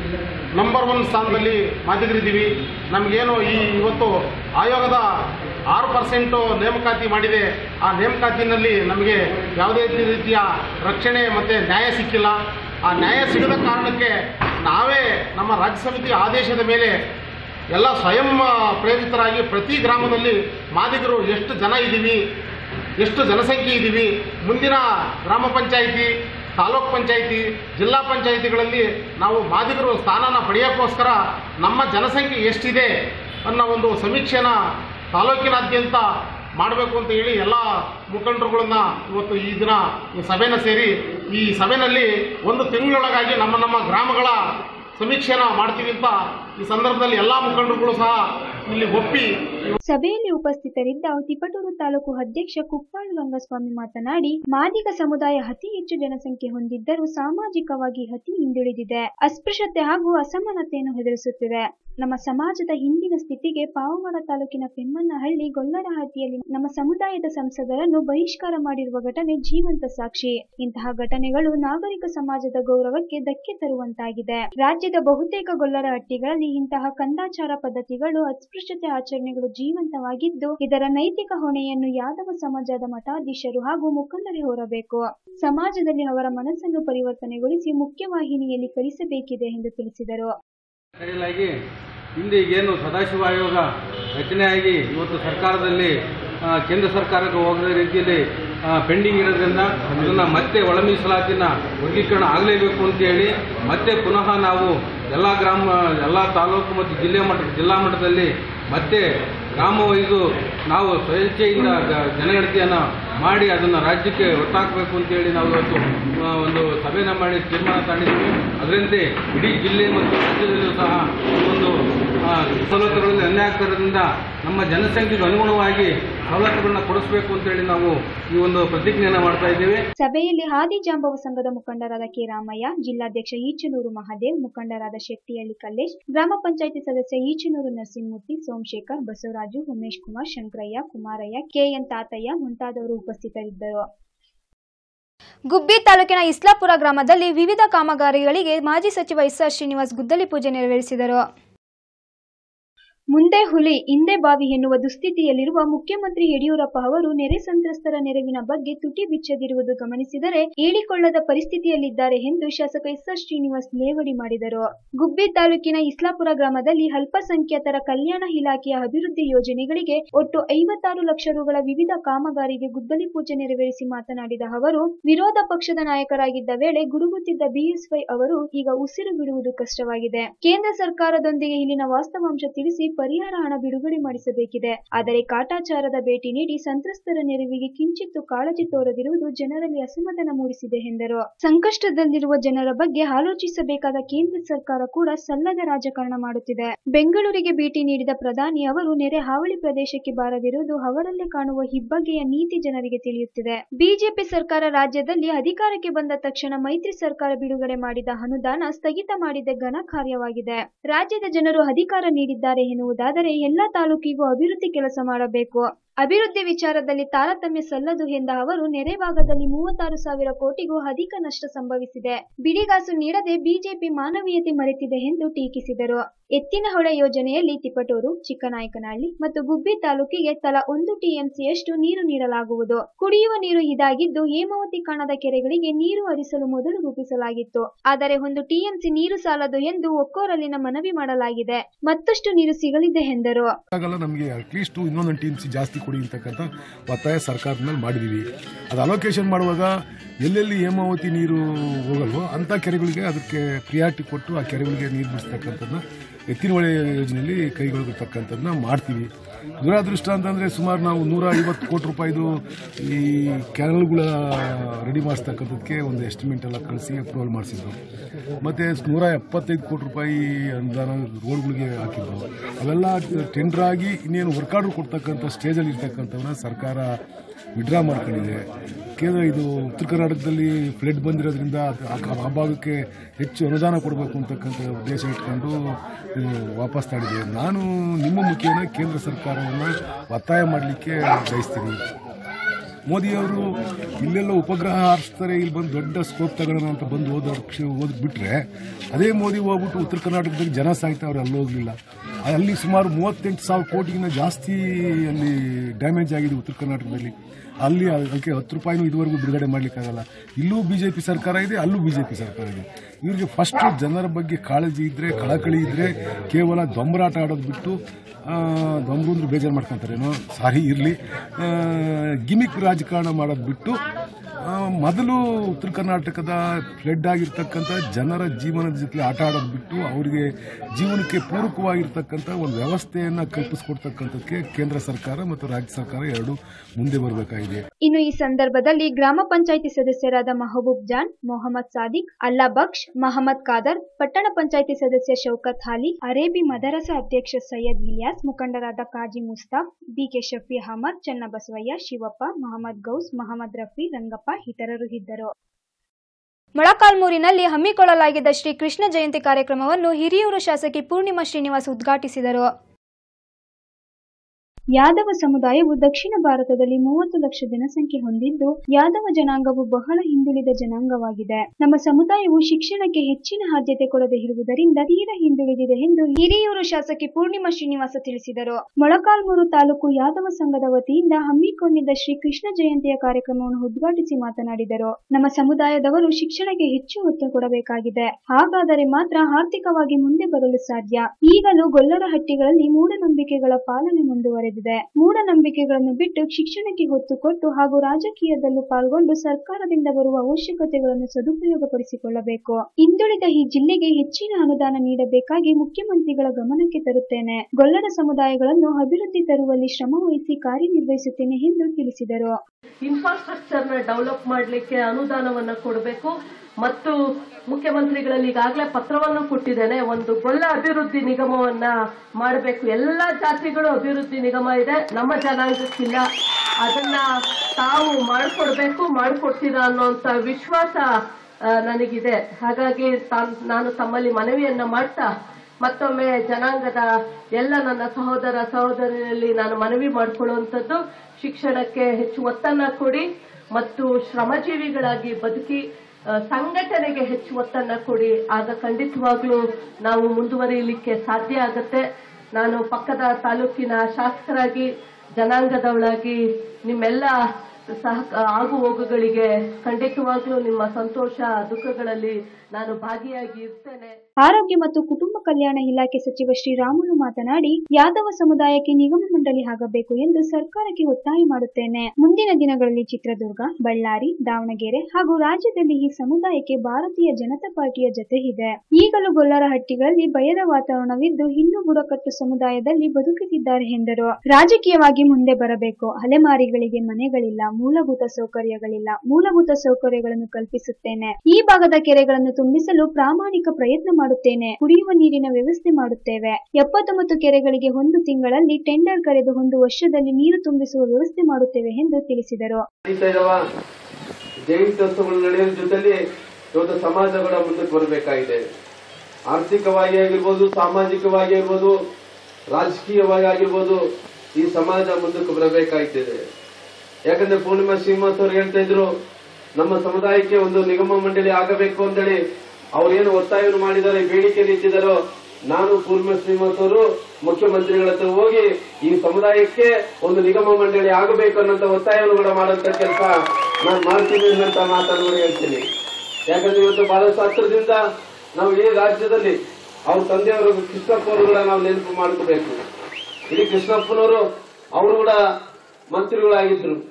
Speaker 9: ನಂಬರ್ ಒನ್ ಸ್ಥಾನದಲ್ಲಿ ಮಾದಿಗರಿದ್ದೀವಿ ನಮಗೇನು ಈ ಇವತ್ತು ಆಯೋಗದ ಆರು ಪರ್ಸೆಂಟು ನೇಮಕಾತಿ ಮಾಡಿದೆ ಆ ನೇಮಕಾತಿನಲ್ಲಿ ನಮಗೆ ಯಾವುದೇ ರೀತಿಯ ರಕ್ಷಣೆ ಮತ್ತು ನ್ಯಾಯ ಸಿಕ್ಕಿಲ್ಲ ಆ ನ್ಯಾಯ ಸಿಗದ ಕಾರಣಕ್ಕೆ ನಾವೇ ನಮ್ಮ ರಾಜ್ಯ ಸಮಿತಿ ಆದೇಶದ ಮೇಲೆ ಎಲ್ಲ ಸ್ವಯಂ ಪ್ರೇರಿತರಾಗಿ ಪ್ರತಿ ಗ್ರಾಮದಲ್ಲಿ ಮಾದಿಗರು ಎಷ್ಟು ಜನ ಇದ್ದೀವಿ ಎಷ್ಟು ಜನಸಂಖ್ಯೆ ಇದ್ದೀವಿ ಮುಂದಿನ ಗ್ರಾಮ ಪಂಚಾಯಿತಿ ತಾಲೂಕ್ ಪಂಚಾಯಿತಿ ಜಿಲ್ಲಾ ಪಂಚಾಯಿತಿಗಳಲ್ಲಿ ನಾವು ಮಾದಿಗರು ಸ್ಥಾನನ ಪಡೆಯೋಕ್ಕೋಸ್ಕರ ನಮ್ಮ ಜನಸಂಖ್ಯೆ ಎಷ್ಟಿದೆ ಅನ್ನೋ ಒಂದು ಸಮೀಕ್ಷೆನ ತಾಲೂಕಿನಾದ್ಯಂತ ಮಾಡಬೇಕು ಅಂತ ಹೇಳಿ ಎಲ್ಲ ಮುಖಂಡರುಗಳನ್ನ ಇವತ್ತು ಈ ದಿನ ಈ ಸಭೆನ ಸೇರಿ ಈ ಸಭೆಯಲ್ಲಿ ಒಂದು ತಿಂಗಳೊಳಗಾಗಿ ನಮ್ಮ ನಮ್ಮ ಗ್ರಾಮಗಳ ಸಮೀಕ್ಷೆನ ಮಾಡ್ತೀವಿ ಅಂತ ಈ ಸಂದರ್ಭದಲ್ಲಿ ಎಲ್ಲ ಮುಖಂಡರುಗಳು ಸಹ ಇಲ್ಲಿ ಒಪ್ಪಿ
Speaker 1: ಸಭೆಯಲ್ಲಿ ಉಪಸ್ಥಿತರಿದ್ದ ತಿಪಟೂರು ತಾಲೂಕು ಅಧ್ಯಕ್ಷ ಕುಪ್ಪಾಳು ರಂಗಸ್ವಾಮಿ ಮಾತನಾಡಿ ಮಾದಿಗ ಸಮುದಾಯ ಅತಿ ಹೆಚ್ಚು ಜನಸಂಖ್ಯೆ ಹೊಂದಿದ್ದರೂ ಸಾಮಾಜಿಕವಾಗಿ ಅತಿ ಹಿಂದುಳಿದಿದೆ ಅಸ್ಪೃಶ್ಯತೆ ಹಾಗೂ ಅಸಮಾನತೆಯನ್ನು ಎದುರಿಸುತ್ತಿದೆ ನಮ್ಮ ಸಮಾಜದ ಹಿಂದಿನ ಸ್ಥಿತಿಗೆ ಪಾವಗಡ ತಾಲೂಕಿನ ಪೆಮ್ಮನಹಳ್ಳಿ ಗೊಲ್ಲರಹಟ್ಟಿಯಲ್ಲಿ ನಮ್ಮ ಸಮುದಾಯದ ಸಂಸದರನ್ನು ಬಹಿಷ್ಕಾರ ಮಾಡಿರುವ ಘಟನೆ ಜೀವಂತ ಸಾಕ್ಷಿ ಇಂತಹ ಘಟನೆಗಳು ನಾಗರಿಕ ಸಮಾಜದ ಗೌರವಕ್ಕೆ ಧಕ್ಕೆ ತರುವಂತಾಗಿದೆ ರಾಜ್ಯದ ಬಹುತೇಕ ಗೊಲ್ಲರಹಟ್ಟಿಗಳಲ್ಲಿ ಇಂತಹ ಕಂದಾಚಾರ ಪದ್ಧತಿಗಳು ಅಸ್ಪೃಶ್ಯತೆ ಆಚರಣೆಗಳು ಜೀವಂತವಾಗಿದ್ದು ಇದರ ನೈತಿಕ ಹೊಣೆಯನ್ನು ಯಾದವ ಸಮಾಜದ ಮಠಾಧೀಶರು ಹಾಗೂ ಮುಖಂಡರೇ ಹೊರಬೇಕು ಸಮಾಜದಲ್ಲಿ ಅವರ ಮನಸ್ಸನ್ನು ಪರಿವರ್ತನೆಗೊಳಿಸಿ ಮುಖ್ಯವಾಹಿನಿಯಲ್ಲಿ ಕಳಿಸಬೇಕಿದೆ ಎಂದು ತಿಳಿಸಿದರು
Speaker 10: ಕರೆಯಲಾಗಿ ಹಿಂದೆ ಈಗೇನು ಸದಾಶಿವ ಆಯೋಗ ರಚನೆಯಾಗಿ ಇವತ್ತು ಸರ್ಕಾರದಲ್ಲಿ ಆ, ಕೇಂದ್ರ ಸರ್ಕಾರಕ್ಕೆ ಹೋಗದ ರೀತಿಯಲ್ಲಿ ಪೆಂಡಿಂಗ್ ಇರೋದ್ರಿಂದ ಅದನ್ನು ಮತ್ತೆ ಒಳ ಮೀಸಲಾತಿನ ವರ್ಗೀಕರಣ ಆಗಲೇಬೇಕು ಅಂತೇಳಿ ಮತ್ತೆ ಪುನಃ ನಾವು ಎಲ್ಲ ಗ್ರಾಮ ಎಲ್ಲ ತಾಲೂಕು ಮತ್ತು ಜಿಲ್ಲೆ ಮಟ್ಟ ಜಿಲ್ಲಾ ಮಟ್ಟದಲ್ಲಿ ಮತ್ತೆ ಗ್ರಾಮ ವೈಸು ನಾವು ಸ್ವೇಚ್ಛೆಯಿಂದ ಗ- ಜನಗಣತಿಯನ್ನು ಮಾಡಿ ಅದನ್ನು ರಾಜ್ಯಕ್ಕೆ ಒತ್ತಾಕಬೇಕು ಅಂತೇಳಿ ನಾವು ಇವತ್ತು ಆ, ಒಂದು ಸಭೆನ ಮಾಡಿ ತೀರ್ಮಾನ ತಗೊಂಡಿದ್ದೀವಿ ಅದರಂತೆ ಇಡೀ ಜಿಲ್ಲೆ ಮತ್ತು ರಾಜ್ಯದಲ್ಲೂ ಸಹ ಈ ಒಂದು ಆ, ಸವಲತ್ತುಗಳಲ್ಲಿ ಅನ್ಯಾಯ ಆಗ್ತಿರೋದ್ರಿಂದ ನಮ್ಮ ಜನಸಂಖ್ಯೆಗೆ ಅನುಗುಣವಾಗಿ ಸವಲತ್ತುಗಳನ್ನ ಕೊಡಿಸಬೇಕು ಅಂತೇಳಿ ನಾವು ಈ ಒಂದು ಪ್ರತಿಜ್ಞೆಯನ್ನು ಮಾಡ್ತಾ ಇದ್ದೀವಿ
Speaker 1: ಸಭೆಯಲ್ಲಿ ಆದಿಜಾಂಬವ ಸಂಘದ ಮುಖಂಡರಾದ ಕೆ ರಾಮಯ್ಯ ಜಿಲ್ಲಾಧ್ಯಕ್ಷ ಈಚನೂರು ಮಹಾದೇವ್ ಮುಖಂಡರಾದ ಶೆಟ್ಟಿಹಳ್ಳಿ ಕಲ್ಲೇಶ್ ಗ್ರಾಮ ಪಂಚಾಯಿತಿ ಸದಸ್ಯ ಈಚನೂರು ನರಸಿಂಹಮೂರ್ತಿ ಸೋಮಶೇಖರ್ ಬಸವರಾಜು ಉಮೇಶ್ ಕುಮಾರ್ ಶಂಕರಯ್ಯ ಕುಮಾರಯ್ಯ ಕೆಎನ್ ತಾತಯ್ಯ ಮುಂತಾದವರು ಉಪಸ್ಥಿತರಿದ್ದರು ಗುಬ್ಬಿ ತಾಲೂಕಿನ ಇಸ್ಲಾಪುರ ಗ್ರಾಮದಲ್ಲಿ ವಿವಿಧ ಕಾಮಗಾರಿಗಳಿಗೆ ಮಾಜಿ ಸಚಿವ ಎಸ್ ಆರ್ ಶ್ರೀನಿವಾಸ್ ಗುದ್ದಲಿ ಪೂಜೆ ನೆರವೇರಿಸಿದರು ಮುಂದೆ ಹುಲಿ ಹಿಂದೆ ಬಾವಿ ಎನ್ನುವ ದುಸ್ಥಿತಿಯಲ್ಲಿರುವ ಮುಖ್ಯಮಂತ್ರಿ ಯಡಿಯೂರಪ್ಪ ಅವರು ನೆರೆ ಸಂತ್ರಸ್ತರ ನೆರವಿನ ಬಗ್ಗೆ ತುಟಿ ಬಿಚ್ಚದಿರುವುದು ಗಮನಿಸಿದರೆ ಹೇಳಿಕೊಳ್ಳದ ಪರಿಸ್ಥಿತಿಯಲ್ಲಿದ್ದಾರೆ ಎಂದು ಶಾಸಕ ಎಸ್ ಆರ್ ಶ್ರೀನಿವಾಸ್ ಲೇವಡಿ ಮಾಡಿದರು ಗುಬ್ಬಿ ತಾಲೂಕಿನ ಇಸ್ಲಾಪುರ ಗ್ರಾಮದಲ್ಲಿ ಅಲ್ಪಸಂಖ್ಯಾತರ ಕಲ್ಯಾಣ ಇಲಾಖೆಯ ಅಭಿವೃದ್ಧಿ ಯೋಜನೆಗಳಿಗೆ ಒಟ್ಟು ಐವತ್ತಾರು ಲಕ್ಷ ರುಗಳ ವಿವಿಧ ಕಾಮಗಾರಿಗೆ ಗುದ್ದಲಿ ಪೂಜೆ ನೆರವೇರಿಸಿ ಮಾತನಾಡಿದ ಅವರು ವಿರೋಧ ಪಕ್ಷದ ನಾಯಕರಾಗಿದ್ದ ವೇಳೆ ಗುಡುಗುತ್ತಿದ್ದ ಬಿಎಸ್ವೈ ಅವರು ಈಗ ಉಸಿರು ಬಿಡುವುದು ಕಷ್ಟವಾಗಿದೆ ಕೇಂದ್ರ ಸರ್ಕಾರದೊಂದಿಗೆ ಇಲ್ಲಿನ ವಾಸ್ತವಾಂಶ ತಿಳಿಸಿ ಪರಿಹಾರ ಹಣ ಬಿಡುಗಡೆ ಮಾಡಿಸಬೇಕಿದೆ ಆದರೆ ಕಾಟಾಚಾರದ ಭೇಟಿ ನೀಡಿ ಸಂತ್ರಸ್ತರ ನೆರವಿಗೆ ಕಿಂಚಿತ್ತು ಕಾಳಜಿ ತೋರದಿರುವುದು ಜನರಲ್ಲಿ ಅಸಮಾಧಾನ ಮೂಡಿಸಿದೆ ಎಂದರು ಸಂಕಷ್ಟದಲ್ಲಿರುವ ಜನರ ಬಗ್ಗೆ ಆಲೋಚಿಸಬೇಕಾದ ಕೇಂದ್ರ ಸರ್ಕಾರ ಕೂಡ ಸಲ್ಲದ ರಾಜಕಾರಣ ಮಾಡುತ್ತಿದೆ ಬೆಂಗಳೂರಿಗೆ ಭೇಟಿ ನೀಡಿದ ಪ್ರಧಾನಿ ಅವರು ನೆರೆ ಹಾವಳಿ ಪ್ರದೇಶಕ್ಕೆ ಬಾರದಿರುವುದು ಅವರಲ್ಲೇ ಕಾಣುವ ಹಿಬ್ಬಗೆಯ ನೀತಿ ಜನರಿಗೆ ತಿಳಿಯುತ್ತಿದೆ ಬಿಜೆಪಿ ಸರ್ಕಾರ ರಾಜ್ಯದಲ್ಲಿ ಅಧಿಕಾರಕ್ಕೆ ಬಂದ ತಕ್ಷಣ ಮೈತ್ರಿ ಸರ್ಕಾರ ಬಿಡುಗಡೆ ಮಾಡಿದ ಅನುದಾನ ಸ್ಥಗಿತ ಮಾಡಿದ್ದೇ ಘನ ಕಾರ್ಯವಾಗಿದೆ ರಾಜ್ಯದ ಜನರು ಅಧಿಕಾರ ನೀಡಿದ್ದಾರೆ ಎನ್ನುವುದಾದರೆ ಎಲ್ಲಾ ತಾಲೂಕಿಗೂ ಅಭಿವೃದ್ಧಿ ಕೆಲಸ ಮಾಡಬೇಕು ಅಭಿವೃದ್ಧಿ ವಿಚಾರದಲ್ಲಿ ತಾರತಮ್ಯ ಸಲ್ಲದು ಎಂದ ಅವರು ನೆರೆ ಭಾಗದಲ್ಲಿ ಮೂವತ್ತಾರು ಸಾವಿರ ಕೋಟಿಗೂ ಅಧಿಕ ನಷ್ಟ ಸಂಭವಿಸಿದೆ ಬಿಡಿಗಾಸು ನೀಡದೆ ಬಿಜೆಪಿ ಮಾನವೀಯತೆ ಮರೆತಿದೆ ಎಂದು ಟೀಕಿಸಿದರು ಎತ್ತಿನಹೊಳೆ ಯೋಜನೆಯಲ್ಲಿ ತಿಪಟೂರು ಚಿಕ್ಕನಾಯಕನಹಳ್ಳಿ ಮತ್ತು ಗುಬ್ಬಿ ತಾಲೂಕಿಗೆ ತಲಾ ಒಂದು ಟಿಎಂಸಿಯಷ್ಟು ನೀರು ನೀಡಲಾಗುವುದು ಕುಡಿಯುವ ನೀರು ಇದಾಗಿದ್ದು ಹೇಮಾವತಿ ಕಾಣದ ಕೆರೆಗಳಿಗೆ ನೀರು ಹರಿಸಲು ಮೊದಲು ರೂಪಿಸಲಾಗಿತ್ತು ಆದರೆ ಒಂದು ಟಿಎಂಸಿ ನೀರು ಸಾಲದು ಎಂದು ಒಕ್ಕೋರಲ್ಲಿನ ಮನವಿ ಮಾಡಲಾಗಿದೆ ಮತ್ತಷ್ಟು ನೀರು ಸಿಗಲಿದೆ ಎಂದರು
Speaker 11: ಆಗಲ್ಲ ನಮಗೆ ಅಟ್ಲೀಸ್ಟ್ ಇನ್ನೊಂದು ಟಿ ಎಮ್ ಸಿ ಜಾಸ್ತಿ ಕೊಡಿ ಅಂತಕ್ಕಂಥ ಒತ್ತಾಯ ಸರ್ಕಾರದ ಮೇಲೆ ಮಾಡಿದ್ದೀವಿ ಅದು ಅಲೋಕೇಶನ್ ಮಾಡುವಾಗ ಎಲ್ಲೆಲ್ಲಿ ಹೇಮಾವತಿ ನೀರು ಹೋಗಲ್ವೋ ಅಂಥ ಕೆರೆಗಳಿಗೆ ಅದಕ್ಕೆ ಪ್ರಿಯಾರಿಟಿ ಕೊಟ್ಟು ಆ ಕೆರೆಗಳಿಗೆ ನೀರು ಬಿಡಿಸ್ತಕ್ಕಂಥದ್ದನ್ನ ಎತ್ತಿನ ಹೊಳೆ ಯೋಜನೆಯಲ್ಲಿ ಕೈಗೊಳ್ಳತಕ್ಕಂಥದ್ದನ್ನ ಮಾಡ್ತೀವಿ ದುರಾದೃಷ್ಟ ಅಂತಂದರೆ ಸುಮಾರು ನಾವು ನೂರ ಐವತ್ತು ಕೋಟಿ ರೂಪಾಯಿದು ಈ ಕ್ಯಾನಲ್ಗಳ ರೆಡಿ ಮಾಡಿಸ್ತಕ್ಕಂಥದ್ದಕ್ಕೆ ಒಂದು ಎಸ್ಟಿಮೇಟ್ ಎಲ್ಲ ಕಳಿಸಿ ಅಪ್ರೂವಲ್ ಮಾಡಿಸಿದ್ರು ಮತ್ತು ನೂರ ಎಪ್ಪತ್ತೈದು ಕೋಟಿ ರೂಪಾಯಿ ಅನುದಾನ ರೋಡ್ಗಳಿಗೆ ಹಾಕಿದ್ರು ಅವೆಲ್ಲ ಟೆಂಡರ್ ಆಗಿ ಇನ್ನೇನು ವರ್ಕ್ ಆರ್ಡರ್ ಕೊಡ್ತಕ್ಕಂಥ ಸ್ಟೇಜಲ್ಲಿ ಇರ್ತಕ್ಕಂಥವನ್ನ ಸರ್ಕಾರ ವಿಡ್ರಾ ಮಾಡ್ಕೊಂಡಿದೆ ಕೇಂದ್ರ ಇದು ಉತ್ತರ ಕರ್ನಾಟಕದಲ್ಲಿ ಫ್ಲಡ್ ಬಂದಿರೋದ್ರಿಂದ ಅದು ಆ- ಆ ಭಾಗಕ್ಕೆ ಹೆಚ್ಚು ಅನುದಾನ ಕೊಡಬೇಕು ಅಂತಕ್ಕಂಥ ಉದ್ದೇಶ ಇಟ್ಕೊಂಡು ಇದು ವಾಪಸ್ ತಾಡಿದೆ ನಾನು ನಿಮ್ಮ ಮುಖೇನ ಕೇಂದ್ರ ಸರ್ಕಾರವನ್ನು ಒತ್ತಾಯ ಮಾಡಲಿಕ್ಕೆ ಬಯಸ್ತೀನಿ ಮೋದಿಯವರು ಇಲ್ಲೆಲ್ಲ ಉಪಗ್ರಹ ಹಾರಿಸ್ತಾರೆ ಇಲ್ಲಿ ಬಂದು ದೊಡ್ಡ ಸ್ಕೋಪ್ ತಗೊಳ್ಳೋಣ ಅಂತ ಬಂದು ಓದೋ ಓದ್ಬಿಟ್ರೆ ಅದೇ ಮೋದಿ ಹೋಗ್ಬಿಟ್ಟು ಉತ್ತರ ಕರ್ನಾಟಕದಲ್ಲಿ ಜನ ಸಾಯ್ತಾವ್ರೆ ಅಲ್ಲಿ ಹೋಗ್ಲಿಲ್ಲ ಅಲ್ಲಿ ಸುಮಾರು ಮೂವತ್ತೆಂಟು ಸಾವಿರ ಕೋಟಿಗಿಂತ ಜಾಸ್ತಿ ಅಲ್ಲಿ ಡ್ಯಾಮೇಜ್ ಆಗಿದೆ ಉತ್ತರ ಕರ್ನಾಟಕದಲ್ಲಿ ಅಲ್ಲಿ ಅದಕ್ಕೆ ಹತ್ತು ರೂಪಾಯಿನೂ ಇದುವರೆಗೂ ಬಿಡುಗಡೆ ಮಾಡಲಿಕ್ಕಾಗಲ್ಲ ಇಲ್ಲೂ ಬಿಜೆಪಿ ಸರ್ಕಾರ ಇದೆ ಅಲ್ಲೂ ಬಿಜೆಪಿ ಸರ್ಕಾರ ಇದೆ ಇವರಿಗೆ ಫಸ್ಟ್ ಜನರ ಬಗ್ಗೆ ಕಾಳಜಿ ಇದ್ರೆ ಕಳಕಳಿ ಇದ್ರೆ ಕೇವಲ ದೊಂಬರಾಟ ಆಡೋದು ಬಿಟ್ಟು ಆ, ದೊಂಬರು ಅಂದ್ರೆ ಬೇಜಾರು ಮಾಡ್ಕೊಂತಾರೇನೋ ಸಾರಿ ಇರಲಿ ಗಿಮಿಕ್ ರಾಜಕಾರಣ ಮಾಡೋದು ಬಿಟ್ಟು ಆ, ಮೊದಲು ಉತ್ತರ ಕರ್ನಾಟಕದ ಫ್ಲಡ್ ಆಗಿರ್ತಕ್ಕಂಥ ಜನರ ಜೀವನದ ಜೊತೆ ಆಟ ಆಡೋದು ಬಿಟ್ಟು ಅವರಿಗೆ ಜೀವನಕ್ಕೆ ಪೂರಕವಾಗಿರ್ತಕ್ಕಂಥ ಒಂದು ವ್ಯವಸ್ಥೆಯನ್ನು ಕಲ್ಪಿಸ್ಕೊಡ್ತಕ್ಕಂಥದ್ದಕ್ಕೆ ಕೇಂದ್ರ ಸರ್ಕಾರ ಮತ್ತು ರಾಜ್ಯ ಸರ್ಕಾರ ಎರಡು ಮುಂದೆ ಬರಬೇಕಾಗಿದೆ
Speaker 1: ಇನ್ನು ಈ ಸಂದರ್ಭದಲ್ಲಿ ಗ್ರಾಮ ಪಂಚಾಯಿತಿ ಸದಸ್ಯರಾದ ಮಹಬೂಬ್ ಜಾನ್ ಮೊಹಮ್ಮದ್ ಸಾದಿಕ್ ಅಲ್ಲಾ ಬಕ್ಷ್ ಮಹಮ್ಮದ್ ಖಾದರ್ ಪಟ್ಟಣ ಪಂಚಾಯಿತಿ ಸದಸ್ಯ ಶೌಕತ್ ಹಾಲಿ ಅರೇಬಿ ಮದರಸ ಅಧ್ಯಕ್ಷ ಸೈಯದ್ ಇಲಿಯಾಸ್ ಮುಖಂಡರಾದ ಕಾಜಿ ಮುಸ್ತಾಫ್ ಬಿಕೆ ಶಫಿ ಅಹಮದ್ ಚನ್ನಬಸವಯ್ಯ ಶಿವಪ್ಪ ಮಹಮ್ಮದ್ ಗೌಸ್ ಮಹಮ್ಮದ್ ರಫಿ ರಂಗಪ್ಪ ಇತರರು ಇದ್ದರು ಮೊಳಕಾಲ್ಮೂರಿನಲ್ಲಿ ಹಮ್ಮಿಕೊಳ್ಳಲಾಗಿದ್ದ ಶ್ರೀ ಕೃಷ್ಣ ಜಯಂತಿ ಕಾರ್ಯಕ್ರಮವನ್ನು ಹಿರಿಯೂರು ಶಾಸಕಿ ಪೂರ್ಣಿಮಾ ಶ್ರೀನಿವಾಸ್ ಉದ್ಘಾಟಿಸಿದರು ಯಾದವ ಸಮುದಾಯವು ದಕ್ಷಿಣ ಭಾರತದಲ್ಲಿ ಮೂವತ್ತು ಲಕ್ಷ ಜನಸಂಖ್ಯೆ ಹೊಂದಿದ್ದು ಯಾದವ ಜನಾಂಗವು ಬಹಳ ಹಿಂದುಳಿದ ಜನಾಂಗವಾಗಿದೆ ನಮ್ಮ ಸಮುದಾಯವು ಶಿಕ್ಷಣಕ್ಕೆ ಹೆಚ್ಚಿನ ಆದ್ಯತೆ ಕೊಡದೆ ಇರುವುದರಿಂದ ತೀರ ಹಿಂದುಳಿದಿದೆ ಎಂದು ಹಿರಿಯೂರು ಶಾಸಕಿ ಪೂರ್ಣಿಮಾ ಶ್ರೀನಿವಾಸ ತಿಳಿಸಿದರು ಮೊಳಕಾಲ್ಮೂರು ತಾಲೂಕು ಯಾದವ ಸಂಘದ ವತಿಯಿಂದ ಹಮ್ಮಿಕೊಂಡಿದ್ದ ಶ್ರೀ ಕೃಷ್ಣ ಜಯಂತಿಯ ಕಾರ್ಯಕ್ರಮವನ್ನು ಉದ್ಘಾಟಿಸಿ ಮಾತನಾಡಿದರು ನಮ್ಮ ಸಮುದಾಯದವರು ಶಿಕ್ಷಣಕ್ಕೆ ಹೆಚ್ಚು ಒತ್ತು ಕೊಡಬೇಕಾಗಿದೆ ಹಾಗಾದರೆ ಮಾತ್ರ ಆರ್ಥಿಕವಾಗಿ ಮುಂದೆ ಬರಲು ಸಾಧ್ಯ ಈಗಲೂ ಗೊಲ್ಲರಹಟ್ಟಿಗಳಲ್ಲಿ ಮೂಢನಂಬಿಕೆಗಳ ಪಾಲನೆ ಮುಂದುವರೆದಿದೆ ಮೂಢನಂಬಿಕೆಗಳನ್ನು ಬಿಟ್ಟು ಶಿಕ್ಷಣಕ್ಕೆ ಒತ್ತು ಕೊಟ್ಟು ಹಾಗೂ ರಾಜಕೀಯದಲ್ಲೂ ಪಾಲ್ಗೊಂಡು ಸರ್ಕಾರದಿಂದ ಬರುವ ಅವಶ್ಯಕತೆಗಳನ್ನು ಸದುಪಯೋಗಪಡಿಸಿಕೊಳ್ಳಬೇಕು ಹಿಂದುಳಿದ ಈ ಜಿಲ್ಲೆಗೆ ಹೆಚ್ಚಿನ ಅನುದಾನ ನೀಡಬೇಕಾಗಿ ಮುಖ್ಯಮಂತ್ರಿಗಳ ಗಮನಕ್ಕೆ ತರುತ್ತೇನೆ ಗೊಲ್ಲರ ಸಮುದಾಯಗಳನ್ನು ಅಭಿವೃದ್ಧಿ ತರುವಲ್ಲಿ ಶ್ರಮವಹಿಸಿ ಕಾರ್ಯನಿರ್ವಹಿಸುತ್ತೇನೆ ಎಂದು ತಿಳಿಸಿದರು
Speaker 12: ಇನ್ಫ್ರಾಸ್ಟ್ರಕ್ಚರ್ನ ಡೆವಲಪ್ ಮಾಡಲಿಕ್ಕೆ ಅನುದಾನವನ್ನ ಕೊಡಬೇಕು ಮತ್ತು ಮುಖ್ಯಮಂತ್ರಿಗಳಲ್ಲಿ ಈಗಾಗಲೇ ಪತ್ರವನ್ನು ಕೊಟ್ಟಿದ್ದೇನೆ ಒಂದು ಗೊಲ್ಲ ಅಭಿವೃದ್ಧಿ ನಿಗಮವನ್ನ ಮಾಡಬೇಕು ಎಲ್ಲ ಜಾತಿಗಳು ಅಭಿವೃದ್ಧಿ ನಿಗಮ ಇದೆ ನಮ್ಮ ಜನಾಂಗಕ್ಕಿಲ್ಲ ಅದನ್ನ ತಾವು ಮಾಡಿಕೊಡ್ಬೇಕು ಮಾಡಿಕೊಡ್ತೀರಾ ಅನ್ನುವಂತ ವಿಶ್ವಾಸ ಆ, ನನಗಿದೆ ಹಾಗಾಗಿ ತಾನ್- ನಾನು ತಮ್ಮಲ್ಲಿ ಮನವಿಯನ್ನ ಮಾಡ್ತಾ ಮತ್ತೊಮ್ಮೆ ಜನಾಂಗದ ಎಲ್ಲ ನನ್ನ ಸಹೋದರ ಸಹೋದರಿಯಲ್ಲಿ ನಾನು ಮನವಿ ಮಾಡಿಕೊಳ್ಳುವಂಥದ್ದು ಶಿಕ್ಷಣಕ್ಕೆ ಹೆಚ್ಚು ಒತ್ತನ್ನ ಕೊಡಿ ಮತ್ತು ಶ್ರಮಜೀವಿಗಳಾಗಿ ಬದುಕಿ ಆ, ಸಂಘಟನೆಗೆ ಹೆಚ್ಚು ಒತ್ತನ್ನ ಕೊಡಿ ಆಗ ಖಂಡಿತವಾಗ್ಲೂ ನಾವು ಮುಂದುವರಿಯಲಿಕ್ಕೆ ಸಾಧ್ಯ ಆಗತ್ತೆ ನಾನು ಪಕ್ಕದ ತಾಲೂಕಿನ ಶಾಸಕರಾಗಿ ಜನಾಂಗದವಳಾಗಿ ನಿಮ್ಮೆಲ್ಲ ಸಹ ಆಗು ಹೋಗುಗಳಿಗೆ ಖಂಡಿತವಾಗ್ಲೂ ನಿಮ್ಮ ಸಂತೋಷ ದುಃಖಗಳಲ್ಲಿ ನಾನು ಭಾಗಿಯಾಗಿ ಇರ್ತೇನೆ
Speaker 1: ಆರೋಗ್ಯ ಮತ್ತು ಕುಟುಂಬ ಕಲ್ಯಾಣ ಇಲಾಖೆ ಸಚಿವ ಶ್ರೀರಾಮುಲು ಮಾತನಾಡಿ ಯಾದವ ಸಮುದಾಯಕ್ಕೆ ನಿಗಮ ಮಂಡಳಿ ಆಗಬೇಕು ಎಂದು ಸರ್ಕಾರಕ್ಕೆ ಒತ್ತಾಯ ಮಾಡುತ್ತೇನೆ ಮುಂದಿನ ದಿನಗಳಲ್ಲಿ ಚಿತ್ರದುರ್ಗ ಬಳ್ಳಾರಿ ದಾವಣಗೆರೆ ಹಾಗೂ ರಾಜ್ಯದಲ್ಲಿ ಈ ಸಮುದಾಯಕ್ಕೆ ಭಾರತೀಯ ಜನತಾ ಪಾರ್ಟಿಯ ಜೊತೆ ಇದೆ ಈಗಲೂ ಗೊಲ್ಲರ ಹಟ್ಟಿಗಳಲ್ಲಿ ಭಯದ ವಾತಾವರಣವಿದ್ದು ಹಿಂದೂ ಬುಡಕಟ್ಟು ಸಮುದಾಯದಲ್ಲಿ ಬದುಕುತ್ತಿದ್ದಾರೆ ಎಂದರು ರಾಜಕೀಯವಾಗಿ ಮುಂದೆ ಬರಬೇಕು ಅಲೆಮಾರಿಗಳಿಗೆ ಮನೆಗಳಿಲ್ಲ ಮೂಲಭೂತ ಸೌಕರ್ಯಗಳಿಲ್ಲ ಮೂಲಭೂತ ಸೌಕರ್ಯಗಳನ್ನು ಕಲ್ಪಿಸುತ್ತೇನೆ ಈ ಭಾಗದ ಕೆರೆಗಳನ್ನು ತುಂಬಿಸಲು ಪ್ರಾಮಾಣಿಕ ಪ್ರಯತ್ನ ಮಾಡುತ್ತೇನೆ ಕುಡಿಯುವ ನೀರಿನ ವ್ಯವಸ್ಥೆ ಮಾಡುತ್ತೇವೆ ಎಪ್ಪತ್ತೊಂಬತ್ತು ಕೆರೆಗಳಿಗೆ ಒಂದು ತಿಂಗಳಲ್ಲಿ ಟೆಂಡರ್ ಕರೆದು ಒಂದು ವರ್ಷದಲ್ಲಿ ನೀರು ತುಂಬಿಸುವ ವ್ಯವಸ್ಥೆ ಮಾಡುತ್ತೇವೆ ಎಂದು ತಿಳಿಸಿದರು
Speaker 13: ನಡೀತಾ ಇದಾವ ಜಯಂತ್ಯೋತ್ಸವಗಳು ನಡೆಯೋದ್ರ ಜೊತೆಲಿ ಇವತ್ತು ಸಮಾಜಗಳ ಮುಂದಕ್ಕೆ ಬರಬೇಕಾಗಿದೆ ಆರ್ಥಿಕವಾಗಿ ಆಗಿರ್ಬೋದು ಸಾಮಾಜಿಕವಾಗಿ ಆಗಿರ್ಬೋದು ರಾಜಕೀಯವಾಗಿ ಆಗಿರ್ಬೋದು ಈ ಸಮಾಜ ಮುಂದಕ್ಕೆ ಬರಬೇಕಾಗ್ತಿದೆ ಯಾಕಂದ್ರೆ ಪೂರ್ಣಿಮಾ ಶ್ರೀನಿವಾಸ್ ಅವರು ಹೇಳ್ತಾ ಇದ್ರು ನಮ್ಮ ಸಮುದಾಯಕ್ಕೆ ಒಂದು ನಿಗಮ ಮಂಡಳಿ ಆಗಬೇಕು ಅಂತೇಳಿ ಅವ್ರೇನು ಒತ್ತಾಯವನ್ನು ಮಾಡಿದ್ದಾರೆ ಬೇಡಿಕೆಯನ್ನು ಇಟ್ಟಿದ್ದಾರೋ ನಾನು ಪೂರ್ಣಿಮಾ ಶ್ರೀನಿವಾಸ್ ಅವರು ಮುಖ್ಯಮಂತ್ರಿಗಳ ಹತ್ರ ಹೋಗಿ ಈ ಸಮುದಾಯಕ್ಕೆ ಒಂದು ನಿಗಮ ಮಂಡಳಿ ಆಗಬೇಕು ಅನ್ನೋಂಥ ಒತ್ತಾಯವನ್ನು ಕೂಡ ಮಾಡುವಂತ ಕೆಲಸ ನಾನು ಮಾಡ್ತೀನಿ ಅನ್ನೋಂಥ ಮಾತನ್ನು ಕೂಡ ಹೇಳ್ತೀನಿ ಯಾಕಂದ್ರೆ ಇವತ್ತು ಬಹಳಷ್ಟು ಹತ್ತಿರದಿಂದ ನಾವು ಇಡೀ ರಾಜ್ಯದಲ್ಲಿ ಅವ್ರ ತಂದೆಯವರು ಕೃಷ್ಣಪ್ಪ ಅವರು ಕೂಡ ನಾವು ನೆನಪು ಮಾಡ್ಕೋಬೇಕು ಇಡೀ ಕೃಷ್ಣಪ್ಪನವರು ಅವರು ಕೂಡ ಮಂತ್ರಿಗಳಾಗಿದ್ರು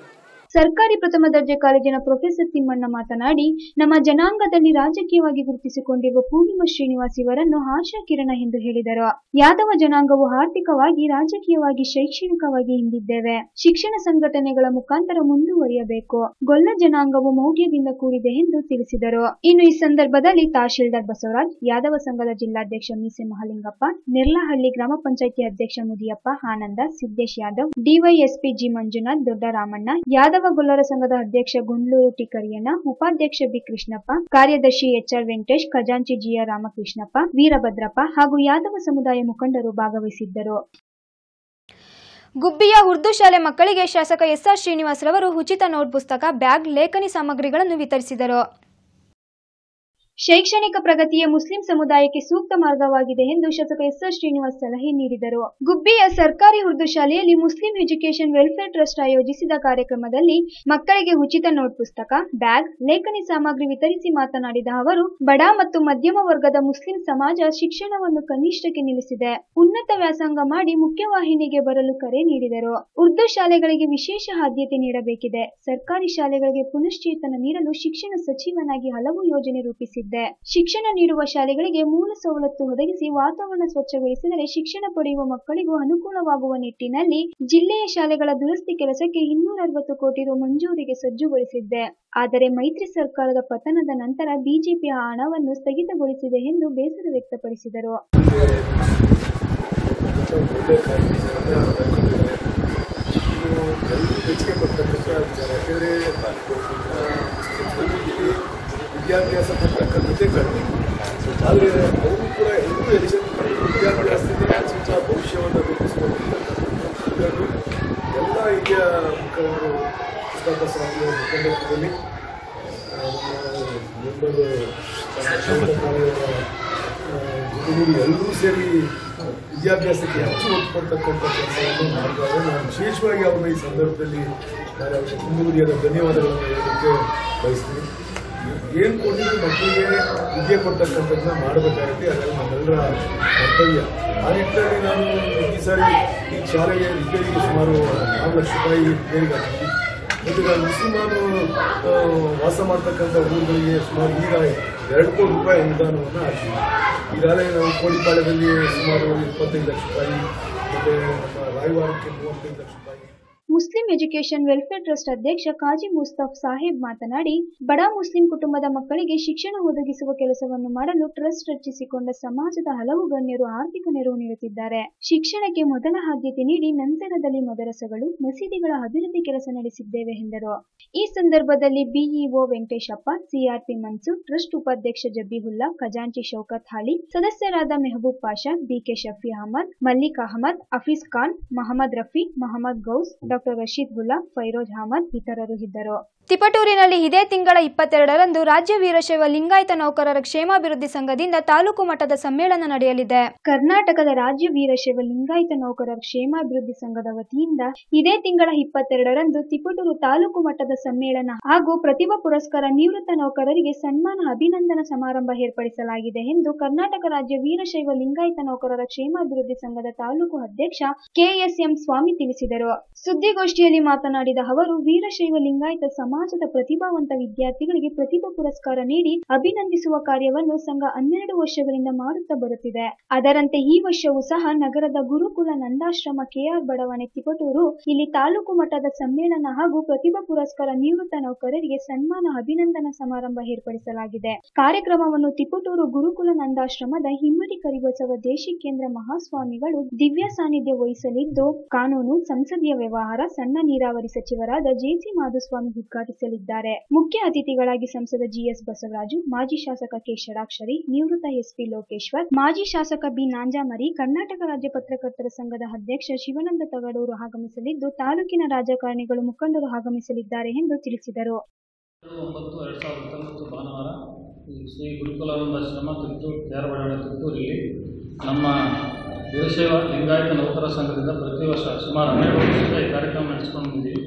Speaker 1: ಸರ್ಕಾರಿ ಪ್ರಥಮ ದರ್ಜೆ ಕಾಲೇಜಿನ ಪ್ರೊಫೆಸರ್ ತಿಮ್ಮಣ್ಣ ಮಾತನಾಡಿ ನಮ್ಮ ಜನಾಂಗದಲ್ಲಿ ರಾಜಕೀಯವಾಗಿ ಗುರುತಿಸಿಕೊಂಡಿರುವ ಪೂರ್ಣಿಮಾ ಶ್ರೀನಿವಾಸ್ ಇವರನ್ನು ಆಶಾ ಕಿರಣ ಎಂದು ಹೇಳಿದರು ಯಾದವ ಜನಾಂಗವು ಆರ್ಥಿಕವಾಗಿ ರಾಜಕೀಯವಾಗಿ ಶೈಕ್ಷಣಿಕವಾಗಿ ಹಿಂದಿದ್ದೇವೆ ಶಿಕ್ಷಣ ಸಂಘಟನೆಗಳ ಮುಖಾಂತರ ಮುಂದುವರಿಯಬೇಕು ಗೊಲ್ಲ ಜನಾಂಗವು ಮೌಢ್ಯದಿಂದ ಕೂಡಿದೆ ಎಂದು ತಿಳಿಸಿದರು ಇನ್ನು ಈ ಸಂದರ್ಭದಲ್ಲಿ ತಹಶೀಲ್ದಾರ್ ಬಸವರಾಜ್ ಯಾದವ ಸಂಘದ ಜಿಲ್ಲಾಧ್ಯಕ್ಷ ಮೀಸೆ ಮಹಲಿಂಗಪ್ಪ ನಿರ್ಲಹಳ್ಳಿ ಗ್ರಾಮ ಪಂಚಾಯಿತಿ ಅಧ್ಯಕ್ಷ ಮುದಿಯಪ್ಪ ಆನಂದ ಸಿದ್ದೇಶ್ ಯಾದವ್ ಡಿವೈಎಸ್ಪಿ ಜಿ ಮಂಜುನಾಥ್ ದೊಡ್ಡರಾಮಣ್ಣ ಯಾದವ ಗೊಲ್ಲರ ಸಂಘದ ಅಧ್ಯಕ್ಷ ಗುಂಡ್ಲೂರು ಟಿ ಕರಿಯಣ್ಣ ಉಪಾಧ್ಯಕ್ಷ ಬಿ ಕೃಷ್ಣಪ್ಪ ಕಾರ್ಯದರ್ಶಿ ಎಚ್ಆರ್ ವೆಂಕಟೇಶ್ ಖಜಾಂಚಿ ಜಿಆರ್ ರಾಮಕೃಷ್ಣಪ್ಪ ವೀರಭದ್ರಪ್ಪ ಹಾಗೂ ಯಾದವ ಸಮುದಾಯ ಮುಖಂಡರು ಭಾಗವಹಿಸಿದ್ದರು ಗುಬ್ಬಿಯ ಉರ್ದು ಶಾಲೆ ಮಕ್ಕಳಿಗೆ ಶಾಸಕ ಎಸ್ಆರ್ ಶ್ರೀನಿವಾಸ್ ರವರು ಉಚಿತ ನೋಟ್ ಪುಸ್ತಕ ಬ್ಯಾಗ್ ಲೇಖನಿ ಸಾಮಗ್ರಿಗಳನ್ನು ವಿತರಿಸಿದರು ಶೈಕ್ಷಣಿಕ ಪ್ರಗತಿಯೇ ಮುಸ್ಲಿಂ ಸಮುದಾಯಕ್ಕೆ ಸೂಕ್ತ ಮಾರ್ಗವಾಗಿದೆ ಎಂದು ಶಾಸಕ ಎಸ್ ಆರ್ ಶ್ರೀನಿವಾಸ್ ಸಲಹೆ ನೀಡಿದರು ಗುಬ್ಬಿಯ ಸರ್ಕಾರಿ ಉರ್ದು ಶಾಲೆಯಲ್ಲಿ ಮುಸ್ಲಿಂ ಎಜುಕೇಷನ್ ವೆಲ್ಫೇರ್ ಟ್ರಸ್ಟ್ ಆಯೋಜಿಸಿದ ಕಾರ್ಯಕ್ರಮದಲ್ಲಿ ಮಕ್ಕಳಿಗೆ ಉಚಿತ ನೋಟ್ ಪುಸ್ತಕ ಬ್ಯಾಗ್ ಲೇಖನಿ ಸಾಮಗ್ರಿ ವಿತರಿಸಿ ಮಾತನಾಡಿದ ಅವರು ಬಡ ಮತ್ತು ಮಧ್ಯಮ ವರ್ಗದ ಮುಸ್ಲಿಂ ಸಮಾಜ ಶಿಕ್ಷಣವನ್ನು ಕನಿಷ್ಠಕ್ಕೆ ನಿಲ್ಲಿಸಿದೆ ಉನ್ನತ ವ್ಯಾಸಂಗ ಮಾಡಿ ಮುಖ್ಯವಾಹಿನಿಗೆ ಬರಲು ಕರೆ ನೀಡಿದರು ಉರ್ದು ಶಾಲೆಗಳಿಗೆ ವಿಶೇಷ ಆದ್ಯತೆ ನೀಡಬೇಕಿದೆ ಸರ್ಕಾರಿ ಶಾಲೆಗಳಿಗೆ ಪುನಶ್ಚೇತನ ನೀಡಲು ಶಿಕ್ಷಣ ಸಚಿವನಾಗಿ ಹಲವು ಯೋಜನೆ ರೂಪಿಸಿದ್ದೆ ಶಿಕ್ಷಣ ನೀಡುವ ಶಾಲೆಗಳಿಗೆ ಮೂಲ ಸವಲತ್ತು ಒದಗಿಸಿ ವಾತಾವರಣ ಸ್ವಚ್ಛಗೊಳಿಸಿದರೆ ಶಿಕ್ಷಣ ಪಡೆಯುವ ಮಕ್ಕಳಿಗೂ ಅನುಕೂಲವಾಗುವ ನಿಟ್ಟಿನಲ್ಲಿ ಜಿಲ್ಲೆಯ ಶಾಲೆಗಳ ದುರಸ್ತಿ ಕೆಲಸಕ್ಕೆ ಇನ್ನೂರ ಅರವತ್ತು ಕೋಟಿ ರು ಮಂಜೂರಿಗೆ ಸಜ್ಜುಗೊಳಿಸಿದ್ದೆ ಆದರೆ ಮೈತ್ರಿ ಸರ್ಕಾರದ ಪತನದ ನಂತರ ಬಿಜೆಪಿ ಆ ಹಣವನ್ನು ಸ್ಥಗಿತಗೊಳಿಸಿದೆ ಎಂದು ಬೇಸರ ವ್ಯಕ್ತಪಡಿಸಿದರು
Speaker 11: ಎಲ್ಲರೂ ಮೆಚ್ಚುಗೆ ಪಡ್ತಕ್ಕಂಥ ವಿಚಾರ ಯಾಕೆಂದರೆ ವಿದ್ಯಾಭ್ಯಾಸ ಪಡ್ತಕ್ಕಂಥದ್ದೇ ಕಡಿಮೆ ಆದರೆ ಅವರು ಕೂಡ ಎಲ್ಲರೂ ಎಲೆಕ್ಷನ್ ವಿದ್ಯಾಭ್ಯಾಸದಿಂದ ಸ್ವಲ್ಪ ಭವಿಷ್ಯವನ್ನು ರೂಪಿಸಿಕೊಂಡಿರ್ತಕ್ಕಂಥ ಎಲ್ಲ ಹಿರಿಯ ಮುಖಂಡರು ಪುಸ್ತಕ ಸ್ವಾಮಿಯ ಮುಖಂಡತ್ವದಲ್ಲಿ ಮೆಂಬರ್ ಜೊತೆಗೂಡಿ ಎಲ್ಲರೂ ಸೇರಿ ವಿದ್ಯಾಭ್ಯಾಸಕ್ಕೆ ಹೆಚ್ಚು ಒತ್ತು ಕೊಡ್ತಕ್ಕಂಥ ಕೆಲಸವನ್ನು ಮಾಡಿದ್ದಾರೆ ನಾನು ವಿಶೇಷವಾಗಿ ಅವರ ಈ ಸಂದರ್ಭದಲ್ಲಿ ನಾನು ಅವರಿಗೆ ತುಂಬುವುದಿಯಾದ ಧನ್ಯವಾದಗಳನ್ನು ಹೇಳೋದಕ್ಕೆ ಬಯಸ್ತೀನಿ ಏನು ಕೊಟ್ಟಿದ್ದು ಮಕ್ಕಳಿಗೆ ವಿದ್ಯೆ ಕೊಡ್ತಕ್ಕಂಥದ್ದನ್ನ ಮಾಡಬೇಕಾಗುತ್ತೆ ಅದೆಲ್ಲ ನಮ್ಮೆಲ್ಲರ ಕರ್ತವ್ಯ ಆ ನಿಟ್ಟಿನಲ್ಲಿ ನಾನು ಈ ಸಾರಿ ಈ ಶಾಲೆಗೆ ರಿಪೇರಿಗೆ ಸುಮಾರು ಆರು ಲಕ್ಷ ರೂಪಾಯಿ ರಿಪೇರಿಗೆ ಹಾಕಿದ್ವಿ ಮತ್ತು ಈಗ ಮುಸ್ಲಿಮಾನು ಆ, ವಾಸ ಮಾಡ್ತಕ್ಕಂಥ ಊರುಗಳಿಗೆ ಸುಮಾರು ಈಗ ಎರಡು ಕೋಟಿ ರೂಪಾಯಿ ಅನುದಾನವನ್ನು ಹಾಕಿದ್ವಿ ಈಗಾಗಲೇ ನಾವು ಕೋಡಿಪಾಳ್ಯದಲ್ಲಿ ಸುಮಾರು ಇಪ್ಪತ್ತೈದು ಲಕ್ಷ ರೂಪಾಯಿ ಮತ್ತು ನಮ್ಮ ರಾಯವಾರಕ್ಕೆ ಮೂವತ್ತೈದು ಲಕ್ಷ ರೂಪಾಯಿ
Speaker 1: ಮುಸ್ಲಿಂ ಎಜುಕೇಷನ್ ವೆಲ್ಫೇರ್ ಟ್ರಸ್ಟ್ ಅಧ್ಯಕ್ಷ ಕಾಜಿ ಮುಸ್ತಫ್ ಸಾಹೇಬ್ ಮಾತನಾಡಿ ಬಡ ಮುಸ್ಲಿಂ ಕುಟುಂಬದ ಮಕ್ಕಳಿಗೆ ಶಿಕ್ಷಣ ಒದಗಿಸುವ ಕೆಲಸವನ್ನು ಮಾಡಲು ಟ್ರಸ್ಟ್ ರಚಿಸಿಕೊಂಡ ಸಮಾಜದ ಹಲವು ಗಣ್ಯರು ಆರ್ಥಿಕ ನೆರವು ನೀಡುತ್ತಿದ್ದಾರೆ ಶಿಕ್ಷಣಕ್ಕೆ ಮೊದಲ ಆದ್ಯತೆ ನೀಡಿ ನಂತರದಲ್ಲಿ ಮದರಸಗಳು ಮಸೀದಿಗಳ ಅಭಿವೃದ್ಧಿ ಕೆಲಸ ನಡೆಸಿದ್ದೇವೆ ಎಂದರು ಈ ಸಂದರ್ಭದಲ್ಲಿ BEO Venkateshappa CRP Mansoor trust ಉಪಾಧ್ಯಕ್ಷ ಜಬೀಹುಲ್ಲಾ ಖಜಾಂಚಿ ಶೌಕತ್ ಹಾಲಿ ಸದಸ್ಯರಾದ ಮೆಹಬೂಬ್ ಪಾಷಾ ಬಿಕೆ ಶಫಿ ಅಹಮದ್ ಮಲ್ಲಿಕ್ ಅಹಮದ್ ಹಫೀಜ್ ಖಾನ್ ಮಹಮ್ಮದ್ ರಫಿ ಮಹಮ್ಮದ್ ಗೌಸ್ ಡಾಕ್ಟರ್ ರಶೀದ್ ಹುಲ್ಲಾ ಫೈರೋಜ್ ಅಹಮದ್ ಇತರರು ಇದ್ದರು ತಿಪಟೂರಿನಲ್ಲಿ ಇದೇ ತಿಂಗಳ ಇಪ್ಪತ್ತೆರಡರಂದು ರಾಜ್ಯ ವೀರಶೈವ ಲಿಂಗಾಯತ ನೌಕರರ ಕ್ಷೇಮಾಭಿವೃದ್ಧಿ ಸಂಘದಿಂದ ತಾಲೂಕು ಮಟ್ಟದ ಸಮ್ಮೇಳನ ನಡೆಯಲಿದೆ ಕರ್ನಾಟಕದ ರಾಜ್ಯ ವೀರಶೈವ ಲಿಂಗಾಯತ ನೌಕರರ ಕ್ಷೇಮಾಭಿವೃದ್ಧಿ ಸಂಘದ ವತಿಯಿಂದ ಇದೇ ತಿಂಗಳ ಇಪ್ಪತ್ತೆರಡರಂದು ತಿಪಟೂರು ತಾಲೂಕು ಮಟ್ಟದ ಸಮ್ಮೇಳನ ಹಾಗೂ ಪ್ರತಿಭಾ ಪುರಸ್ಕಾರ ನಿವೃತ್ತ ನೌಕರರಿಗೆ ಸನ್ಮಾನ ಅಭಿನಂದನಾ ಸಮಾರಂಭ ಏರ್ಪಡಿಸಲಾಗಿದೆ ಎಂದು ಕರ್ನಾಟಕ ರಾಜ್ಯ ವೀರಶೈವ ಲಿಂಗಾಯತ ನೌಕರರ ಕ್ಷೇಮಾಭಿವೃದ್ಧಿ ಸಂಘದ ತಾಲೂಕು ಅಧ್ಯಕ್ಷ ಕೆಎಸ್ಎಂ ಸ್ವಾಮಿ ತಿಳಿಸಿದರು ಸುದ್ದಿಗೋಷ್ಠಿಯಲ್ಲಿ ಮಾತನಾಡಿದ ಅವರು ವೀರಶೈವ ಲಿಂಗಾಯತ ಸಮಾಜದ ಪ್ರತಿಭಾವಂತ ವಿದ್ಯಾರ್ಥಿಗಳಿಗೆ ಪ್ರತಿಭಾ ಪುರಸ್ಕಾರ ನೀಡಿ ಅಭಿನಂದಿಸುವ ಕಾರ್ಯವನ್ನು ಸಂಘ ಹನ್ನೆರಡು ವರ್ಷಗಳಿಂದ ಮಾಡುತ್ತಾ ಬರುತ್ತಿದೆ ಅದರಂತೆ ಈ ವರ್ಷವೂ ಸಹ ನಗರದ ಗುರುಕುಲ ನಂದಾಶ್ರಮ ಕೆಆರ್ ಬಡಾವಣೆ ತಿಪಟೂರು ಇಲ್ಲಿ ತಾಲೂಕು ಮಟ್ಟದ ಸಮ್ಮೇಳನ ಹಾಗೂ ಪ್ರತಿಭಾ ಪುರಸ್ಕಾರ ನಿವೃತ್ತ ನೌಕರರಿಗೆ ಸನ್ಮಾನ ಅಭಿನಂದನಾ ಸಮಾರಂಭ ಏರ್ಪಡಿಸಲಾಗಿದೆ ಕಾರ್ಯಕ್ರಮವನ್ನು ತಿಪಟೂರು ಗುರುಕುಲ ನಂದಾಶ್ರಮದ ಹಿಮ್ಮಡಿ ಕರಿಬಸವ ದೇಶಿ ಕೇಂದ್ರ ಮಹಾಸ್ವಾಮಿಗಳು ದಿವ್ಯ ಸಾನ್ನಿಧ್ಯ ವಹಿಸಲಿದ್ದು ಕಾನೂನು ಸಂಸದೀಯ ವ್ಯವಹಾರ ಸಣ್ಣ ನೀರಾವರಿ ಸಚಿವರಾದ ಜೆಸಿ ಮಾಧುಸ್ವಾಮಿ ಉದ್ಘಾಟಿಸಲಿದ್ದಾರೆ ಮುಖ್ಯ ಅತಿಥಿಗಳಾಗಿ ಸಂಸದ ಜಿಎಸ್ ಬಸವರಾಜು ಮಾಜಿ ಶಾಸಕ ಕೆ ಷಡಾಕ್ಷರಿ ನಿವೃತ್ತ ಎಸ್ಪಿ ಲೋಕೇಶ್ವರ್ ಮಾಜಿ ಶಾಸಕ ಬಿ ನಾಂಜಾಮರಿ ಕರ್ನಾಟಕ ರಾಜ್ಯ ಪತ್ರಕರ್ತರ ಸಂಘದ ಅಧ್ಯಕ್ಷ ಶಿವಾನಂದ ತಗಡೂರು ಆಗಮಿಸಲಿದ್ದು ತಾಲೂಕಿನ ರಾಜಕಾರಣಿಗಳು ಮುಖಂಡರು ಆಗಮಿಸಲಿದ್ದಾರೆ ಎಂದು ತಿಳಿಸಿದರು
Speaker 14: ಒಂಬತ್ತು ಎರಡು ಸಾವಿರದ ಹತ್ತೊಂಬತ್ತು ಭಾನುವಾರ ಈ ಶ್ರೀ ಗುರುಕುಲಾನಂದಾಶ್ರಮ ತಿರುತ್ತೂರು ಧಾರವಾಡ ತಿರುತ್ತೂರಲ್ಲಿ ನಮ್ಮ ವೀರಶೈವ ಲಿಂಗಾಯತ ನೌಕರ ಸಂಘದಿಂದ ಪ್ರತಿ ವರ್ಷ ಸುಮಾರು ಹನ್ನೆರಡು ವರ್ಷದಿಂದ ಈ ಕಾರ್ಯಕ್ರಮ ನಡೆಸ್ಕೊಂಡು ಬಂದಿದ್ದೀವಿ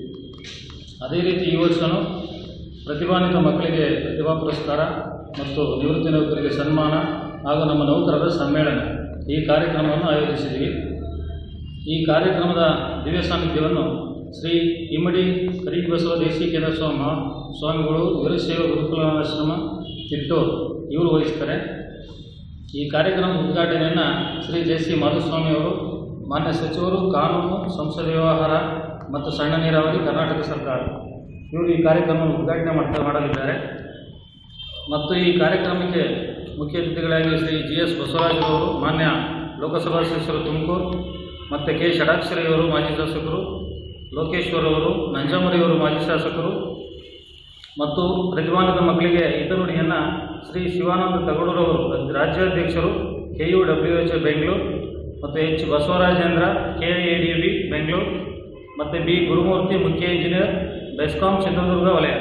Speaker 14: ಅದೇ ರೀತಿ ಈ ವರ್ಷವೂ ಪ್ರತಿಭಾನ್ವಿತ ಮಕ್ಕಳಿಗೆ ಪ್ರತಿಭಾ ಪುರಸ್ಕಾರ ಮತ್ತು ನಿವೃತ್ತಿ ನೌಕರಿಗೆ ಸನ್ಮಾನ ಹಾಗೂ ನಮ್ಮ ನೌಕರರ ಸಮ್ಮೇಳನ ಈ ಕಾರ್ಯಕ್ರಮವನ್ನು ಆಯೋಜಿಸಿದ್ದೀವಿ ಈ ಕಾರ್ಯಕ್ರಮದ ದಿವ್ಯ ಸಾನ್ನಿಧ್ಯವನ್ನು ಶ್ರೀ ಇಮ್ಮಡಿ ಕರಿಬಸವ ದೇಶಿಕೇಂದ್ರ ಸ್ವಾಮ ಸ್ವಾಮಿಗಳು ವೀರಶೈವ ಗುರುಕುಲಾಶ್ರಮ ತಿಟ್ಟೂರು ಇವರು ವಹಿಸ್ತಾರೆ ಈ ಕಾರ್ಯಕ್ರಮ ಉದ್ಘಾಟನೆಯನ್ನು ಶ್ರೀ ಜೆ ಸಿ ಮಾಧುಸ್ವಾಮಿ ಅವರು ಮಾನ್ಯ ಸಚಿವರು ಕಾನೂನು ಸಂಸದೀಯ ವ್ಯವಹಾರ ಮತ್ತು ಸಣ್ಣ ನೀರಾವರಿ ಕರ್ನಾಟಕ ಸರ್ಕಾರ ಇವರು ಈ ಕಾರ್ಯಕ್ರಮವನ್ನು ಉದ್ಘಾಟನೆ ಮಾಡ್ತಾ ಮಾಡಲಿದ್ದಾರೆ ಮತ್ತು ಈ ಕಾರ್ಯಕ್ರಮಕ್ಕೆ ಮುಖ್ಯ ಅತಿಥಿಗಳಾಗಿ ಶ್ರೀ ಜಿ ಎಸ್ ಬಸವರಾಜರವರು ಮಾನ್ಯ ಲೋಕಸಭಾ ಸದಸ್ಯರು ತುಮಕೂರು ಮತ್ತು ಕೆ ಷಡಾಕ್ಷರಿಯವರು ಮಾಜಿ ಶಾಸಕರು ಲೋಕೇಶ್ವರ್ ಅವರು ನಂಜಾಮರಿಯವರು ಮಾಜಿ ಶಾಸಕರು ಮತ್ತು ಪ್ರತಿಭಾನ್ವಿತ ಮಕ್ಕಳಿಗೆ ಹಿತನುಡಿಯನ್ನು ಶ್ರೀ ಶಿವಾನಂದ ತಗಡೂರವರು ರಾಜ್ಯಾಧ್ಯಕ್ಷರು K U W H Bengaluru ಮತ್ತು H Basavarajendra K A D B Bengaluru ಮತ್ತು ಬಿ ಗುರುಮೂರ್ತಿ ಮುಖ್ಯ ಇಂಜಿನಿಯರ್ ಬೆಸ್ಕಾಂ ಚಿತ್ರದುರ್ಗ ವಲಯ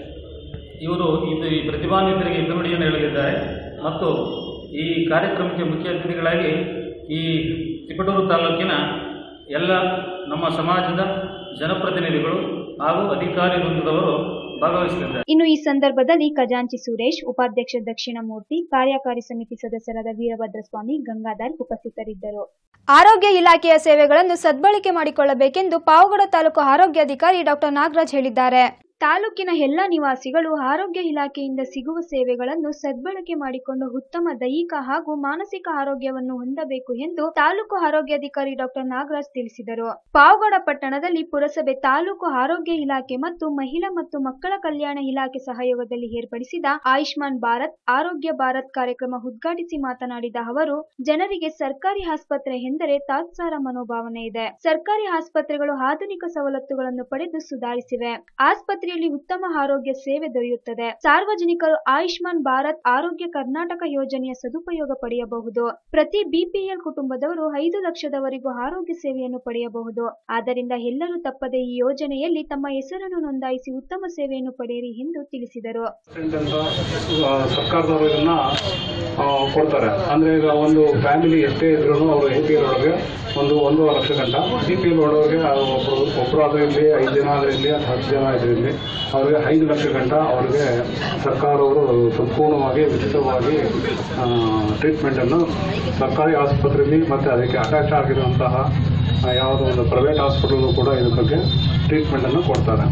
Speaker 14: ಇವರು ಇದು ಈ ಪ್ರತಿಭಾನ್ವಿತರಿಗೆ ಹಿತನುಡಿಯನ್ನು ಹೇಳಲಿದ್ದಾರೆ ಮತ್ತು ಈ ಕಾರ್ಯಕ್ರಮಕ್ಕೆ ಮುಖ್ಯ ಅತಿಥಿಗಳಾಗಿ ಈ ತಿಪಟೂರು ತಾಲೂಕಿನ ಎಲ್ಲ ನಮ್ಮ ಸಮಾಜದ ಜನಪ್ರತಿನಿಧಿಗಳು ಹಾಗೂ ಅಧಿಕಾರಿ ವೃಂದದವರು ಭಾಗವಹಿಸಲಿದ್ದಾರೆ
Speaker 1: ಇನ್ನು ಈ ಸಂದರ್ಭದಲ್ಲಿ ಖಜಾಂಚಿ ಸುರೇಶ್ ಉಪಾಧ್ಯಕ್ಷ ದಕ್ಷಿಣಮೂರ್ತಿ ಕಾರ್ಯಕಾರಿ ಸಮಿತಿ ಸದಸ್ಯರಾದ ವೀರಭದ್ರಸ್ವಾಮಿ ಗಂಗಾಧರ್ ಉಪಸ್ಥಿತರಿದ್ದರು ಆರೋಗ್ಯ ಇಲಾಖೆಯ ಸೇವೆಗಳನ್ನು ಸದ್ಬಳಕೆ ಮಾಡಿಕೊಳ್ಳಬೇಕೆಂದು ಪಾವಗಡ ತಾಲೂಕು ಆರೋಗ್ಯಾಧಿಕಾರಿ ಡಾಕ್ಟರ್ ನಾಗರಾಜ್ ಹೇಳಿದ್ದಾರೆ ತಾಲೂಕಿನ ಎಲ್ಲ ನಿವಾಸಿಗಳು ಆರೋಗ್ಯ ಇಲಾಖೆಯಿಂದ ಸಿಗುವ ಸೇವೆಗಳನ್ನು ಸದ್ಬಳಕೆ ಮಾಡಿಕೊಂಡು ಉತ್ತಮ ದೈಹಿಕ ಹಾಗೂ ಮಾನಸಿಕ ಆರೋಗ್ಯವನ್ನು ಹೊಂದಬೇಕು ಎಂದು ತಾಲೂಕು ಆರೋಗ್ಯಾಧಿಕಾರಿ ಡಾಕ್ಟರ್ ನಾಗರಾಜ್ ತಿಳಿಸಿದರು ಪಾವಗಡ ಪಟ್ಟಣದಲ್ಲಿ ಪುರಸಭೆ ತಾಲೂಕು ಆರೋಗ್ಯ ಇಲಾಖೆ ಮತ್ತು ಮಹಿಳಾ ಮತ್ತು ಮಕ್ಕಳ ಕಲ್ಯಾಣ ಇಲಾಖೆ ಸಹಯೋಗದಲ್ಲಿ ಏರ್ಪಡಿಸಿದ ಆಯುಷ್ಮಾನ್ ಭಾರತ್ ಆರೋಗ್ಯ ಭಾರತ್ ಕಾರ್ಯಕ್ರಮ ಉದ್ಘಾಟಿಸಿ ಮಾತನಾಡಿದ ಅವರು ಜನರಿಗೆ ಸರ್ಕಾರಿ ಆಸ್ಪತ್ರೆ ಎಂದರೆ ತಾತ್ಸಾರ ಮನೋಭಾವನೆ ಇದೆ ಸರ್ಕಾರಿ ಆಸ್ಪತ್ರೆಗಳು ಆಧುನಿಕ ಸವಲತ್ತುಗಳನ್ನು ಪಡೆದು ಸುಧಾರಿಸಿವೆ ಆಸ್ಪತ್ರೆಯಲ್ಲಿ ಉತ್ತಮ ಆರೋಗ್ಯ ಸೇವೆ ದೊರೆಯುತ್ತದೆ ಸಾರ್ವಜನಿಕರು ಆಯುಷ್ಮಾನ್ ಭಾರತ್ ಆರೋಗ್ಯ ಕರ್ನಾಟಕ ಯೋಜನೆಯ ಸದುಪಯೋಗ ಪಡೆಯಬಹುದು ಪ್ರತಿ ಬಿಪಿಎಲ್ ಕುಟುಂಬದವರು ಐದು ಲಕ್ಷದವರೆಗೂ ಆರೋಗ್ಯ ಸೇವೆಯನ್ನು ಪಡೆಯಬಹುದು ಆದ್ದರಿಂದ ಎಲ್ಲರೂ ತಪ್ಪದೆ ಈ ಯೋಜನೆಯಲ್ಲಿ ತಮ್ಮ ಹೆಸರನ್ನು ನೋಂದಾಯಿಸಿ ಉತ್ತಮ ಸೇವೆಯನ್ನು ಪಡೆಯಿರಿ ಎಂದು ತಿಳಿಸಿದರು
Speaker 5: ಅಂತ ಆ, ಸರ್ಕಾರದವರು ಇದನ್ನ ಆ, ಕೊಡ್ತಾರೆ ಅಂದ್ರೆ ಈಗ ಒಂದು ಫ್ಯಾಮಿಲಿ ಎಷ್ಟೇ ಇದ್ರು ಅವರು ಎ ಪಿ ಎಲ್ ಒಳಗೆ ಒಂದು ಒಂದೂವರೆ ಲಕ್ಷ ಗಂಟ ಬಿ ಪಿ ಎಲ್ ಒಳಗೆ ಒಬ್ಬರು ಒಬ್ಬರಾದ್ರೂ ಇರಲಿ ಐದು ಜನ ಆದ್ರೂ ಇರಲಿ ಅಥವಾ ಹತ್ತು ಜನ ಇದ್ರೂ ಇರಲಿ ಅವ್ರಿಗೆ ಐದು ಲಕ್ಷ ಗಂಟ ಅವ್ರಿಗೆ ಸರ್ಕಾರವರು ಸಂಪೂರ್ಣವಾಗಿ ಉಚಿತವಾಗಿ ಟ್ರೀಟ್ಮೆಂಟನ್ನು ಸರ್ಕಾರಿ ಆಸ್ಪತ್ರೆಯಲ್ಲಿ ಮತ್ತು ಅದಕ್ಕೆ ಅಟ್ಯಾಚ್ ಆಗಿರುವಂತಹ ಆ, ಯಾವುದೋ ಒಂದು ಪ್ರೈವೇಟ್ ಹಾಸ್ಪಿಟಲ್ ಕೂಡ ಇದ್ರ ಬಗ್ಗೆ ಟ್ರೀಟ್ಮೆಂಟನ್ನು ಕೊಡ್ತಾರೆ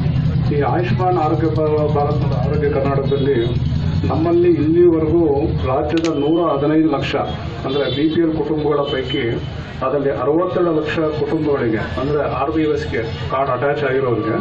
Speaker 5: ಈ ಆಯುಷ್ಮಾನ್ ಆರೋಗ್ಯ ಭಾ- ಭಾರತ್ ಮತ್ತು ಆರೋಗ್ಯ ಕರ್ನಾಟಕದಲ್ಲಿ ನಮ್ಮಲ್ಲಿ ಇಲ್ಲಿವರೆಗೂ ರಾಜ್ಯದ ನೂರ ಹದಿನೈದು ಲಕ್ಷ ಅಂದರೆ ಬಿ ಪಿ ಎಲ್ ಕುಟುಂಬಗಳ ಪೈಕಿ ಅದರಲ್ಲಿ ಅರವತ್ತೆರಡು ಲಕ್ಷ ಕುಟುಂಬಗಳಿಗೆ ಅಂದರೆ ಆರ್ ಬಿ ಎಸ್ಗೆ ಕಾರ್ಡ್ ಅಟ್ಯಾಚ್ ಆಗಿರೋರಿಗೆ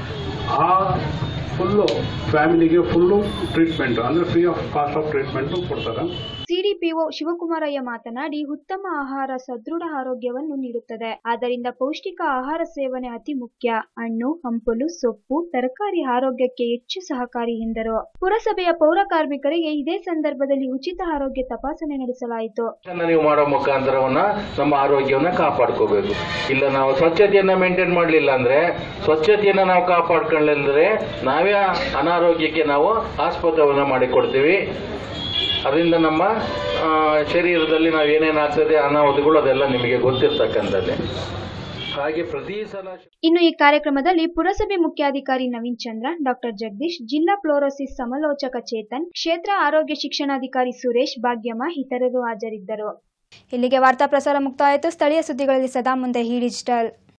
Speaker 5: ಆ ಫುಲ್ಲು ಫ್ಯಾಮಿಲಿಗೆ ಫುಲ್ಲು ಟ್ರೀಟ್ಮೆಂಟ್ ಅಂದರೆ free of cost of treatment ಕೊಡ್ತಾರೆ
Speaker 1: ಸಿಡಿಪಿಒ ಶಿವಕುಮಾರಯ್ಯ ಮಾತನಾಡಿ ಉತ್ತಮ ಆಹಾರ ಸದೃಢ ಆರೋಗ್ಯವನ್ನು ನೀಡುತ್ತದೆ ಆದ್ದರಿಂದ ಪೌಷ್ಟಿಕ ಆಹಾರ ಸೇವನೆ ಅತಿ ಮುಖ್ಯ ಹಣ್ಣು ಹಂಪಲು ಸೊಪ್ಪು ತರಕಾರಿ ಆರೋಗ್ಯಕ್ಕೆ ಹೆಚ್ಚು ಸಹಕಾರಿ ಎಂದರು ಪುರಸಭೆಯ ಪೌರ ಕಾರ್ಮಿಕರಿಗೆ ಇದೇ ಸಂದರ್ಭದಲ್ಲಿ ಉಚಿತ ಆರೋಗ್ಯ ತಪಾಸಣೆ ನಡೆಸಲಾಯಿತು
Speaker 6: ಅದನ್ನ ನೀವು ಮಾಡೋ ಮುಖಾಂತರವನ್ನ ನಮ್ಮ ಆರೋಗ್ಯವನ್ನ ಕಾಪಾಡ್ಕೋಬೇಕು ಇಲ್ಲ ನಾವು ಸ್ವಚ್ಛತೆಯನ್ನ ಮೇಂಟೈನ್ ಮಾಡಲಿಲ್ಲ ಅಂದ್ರೆ ಸ್ವಚ್ಛತೆಯನ್ನ ನಾವು ಕಾಪಾಡ್ಕೊಳ್ಳಿಲ್ಲದ್ರೆ ನಾವೇ ಅನಾರೋಗ್ಯಕ್ಕೆ ನಾವು ಆಸ್ಪದವನ್ನ ಮಾಡಿಕೊಡ್ತೀವಿ ಅದರಿಂದ ನಮ್ಮ ಆ, ಶರೀರದಲ್ಲಿ ನಾವು ಏನೇನಾಗ್ತದೆ ಅನಾಹುತಗಳು ಅದೆಲ್ಲ ನಿಮಗೆ ಗೊತ್ತಿರ್ತಕ್ಕಂಥದ್ದೇ ಹಾಗೆ ಪ್ರತಿ ಸಲ
Speaker 1: ಇನ್ನು ಈ ಕಾರ್ಯಕ್ರಮದಲ್ಲಿ ಪುರಸಭೆ ಮುಖ್ಯಾಧಿಕಾರಿ ನವೀನ್ ಚಂದ್ರ ಡಾಕ್ಟರ್ ಜಗದೀಶ್ ಜಿಲ್ಲಾ ಫ್ಲೋರೋಸಿಸ್ ಸಮಾಲೋಚಕ ಚೇತನ್ ಕ್ಷೇತ್ರ ಆರೋಗ್ಯ ಶಿಕ್ಷಣಾಧಿಕಾರಿ ಸುರೇಶ್ ಭಾಗ್ಯಮ್ಮ ಇತರರು ಹಾಜರಿದ್ದರು ಇಲ್ಲಿಗೆ ವಾರ್ತಾ ಪ್ರಸಾರ ಮುಕ್ತಾಯಿತು ಸ್ಥಳೀಯ ಸುದ್ದಿಗಳಲ್ಲಿ ಸದಾ ಮುಂದೆ ಈ ಡಿಜಿಟಲ್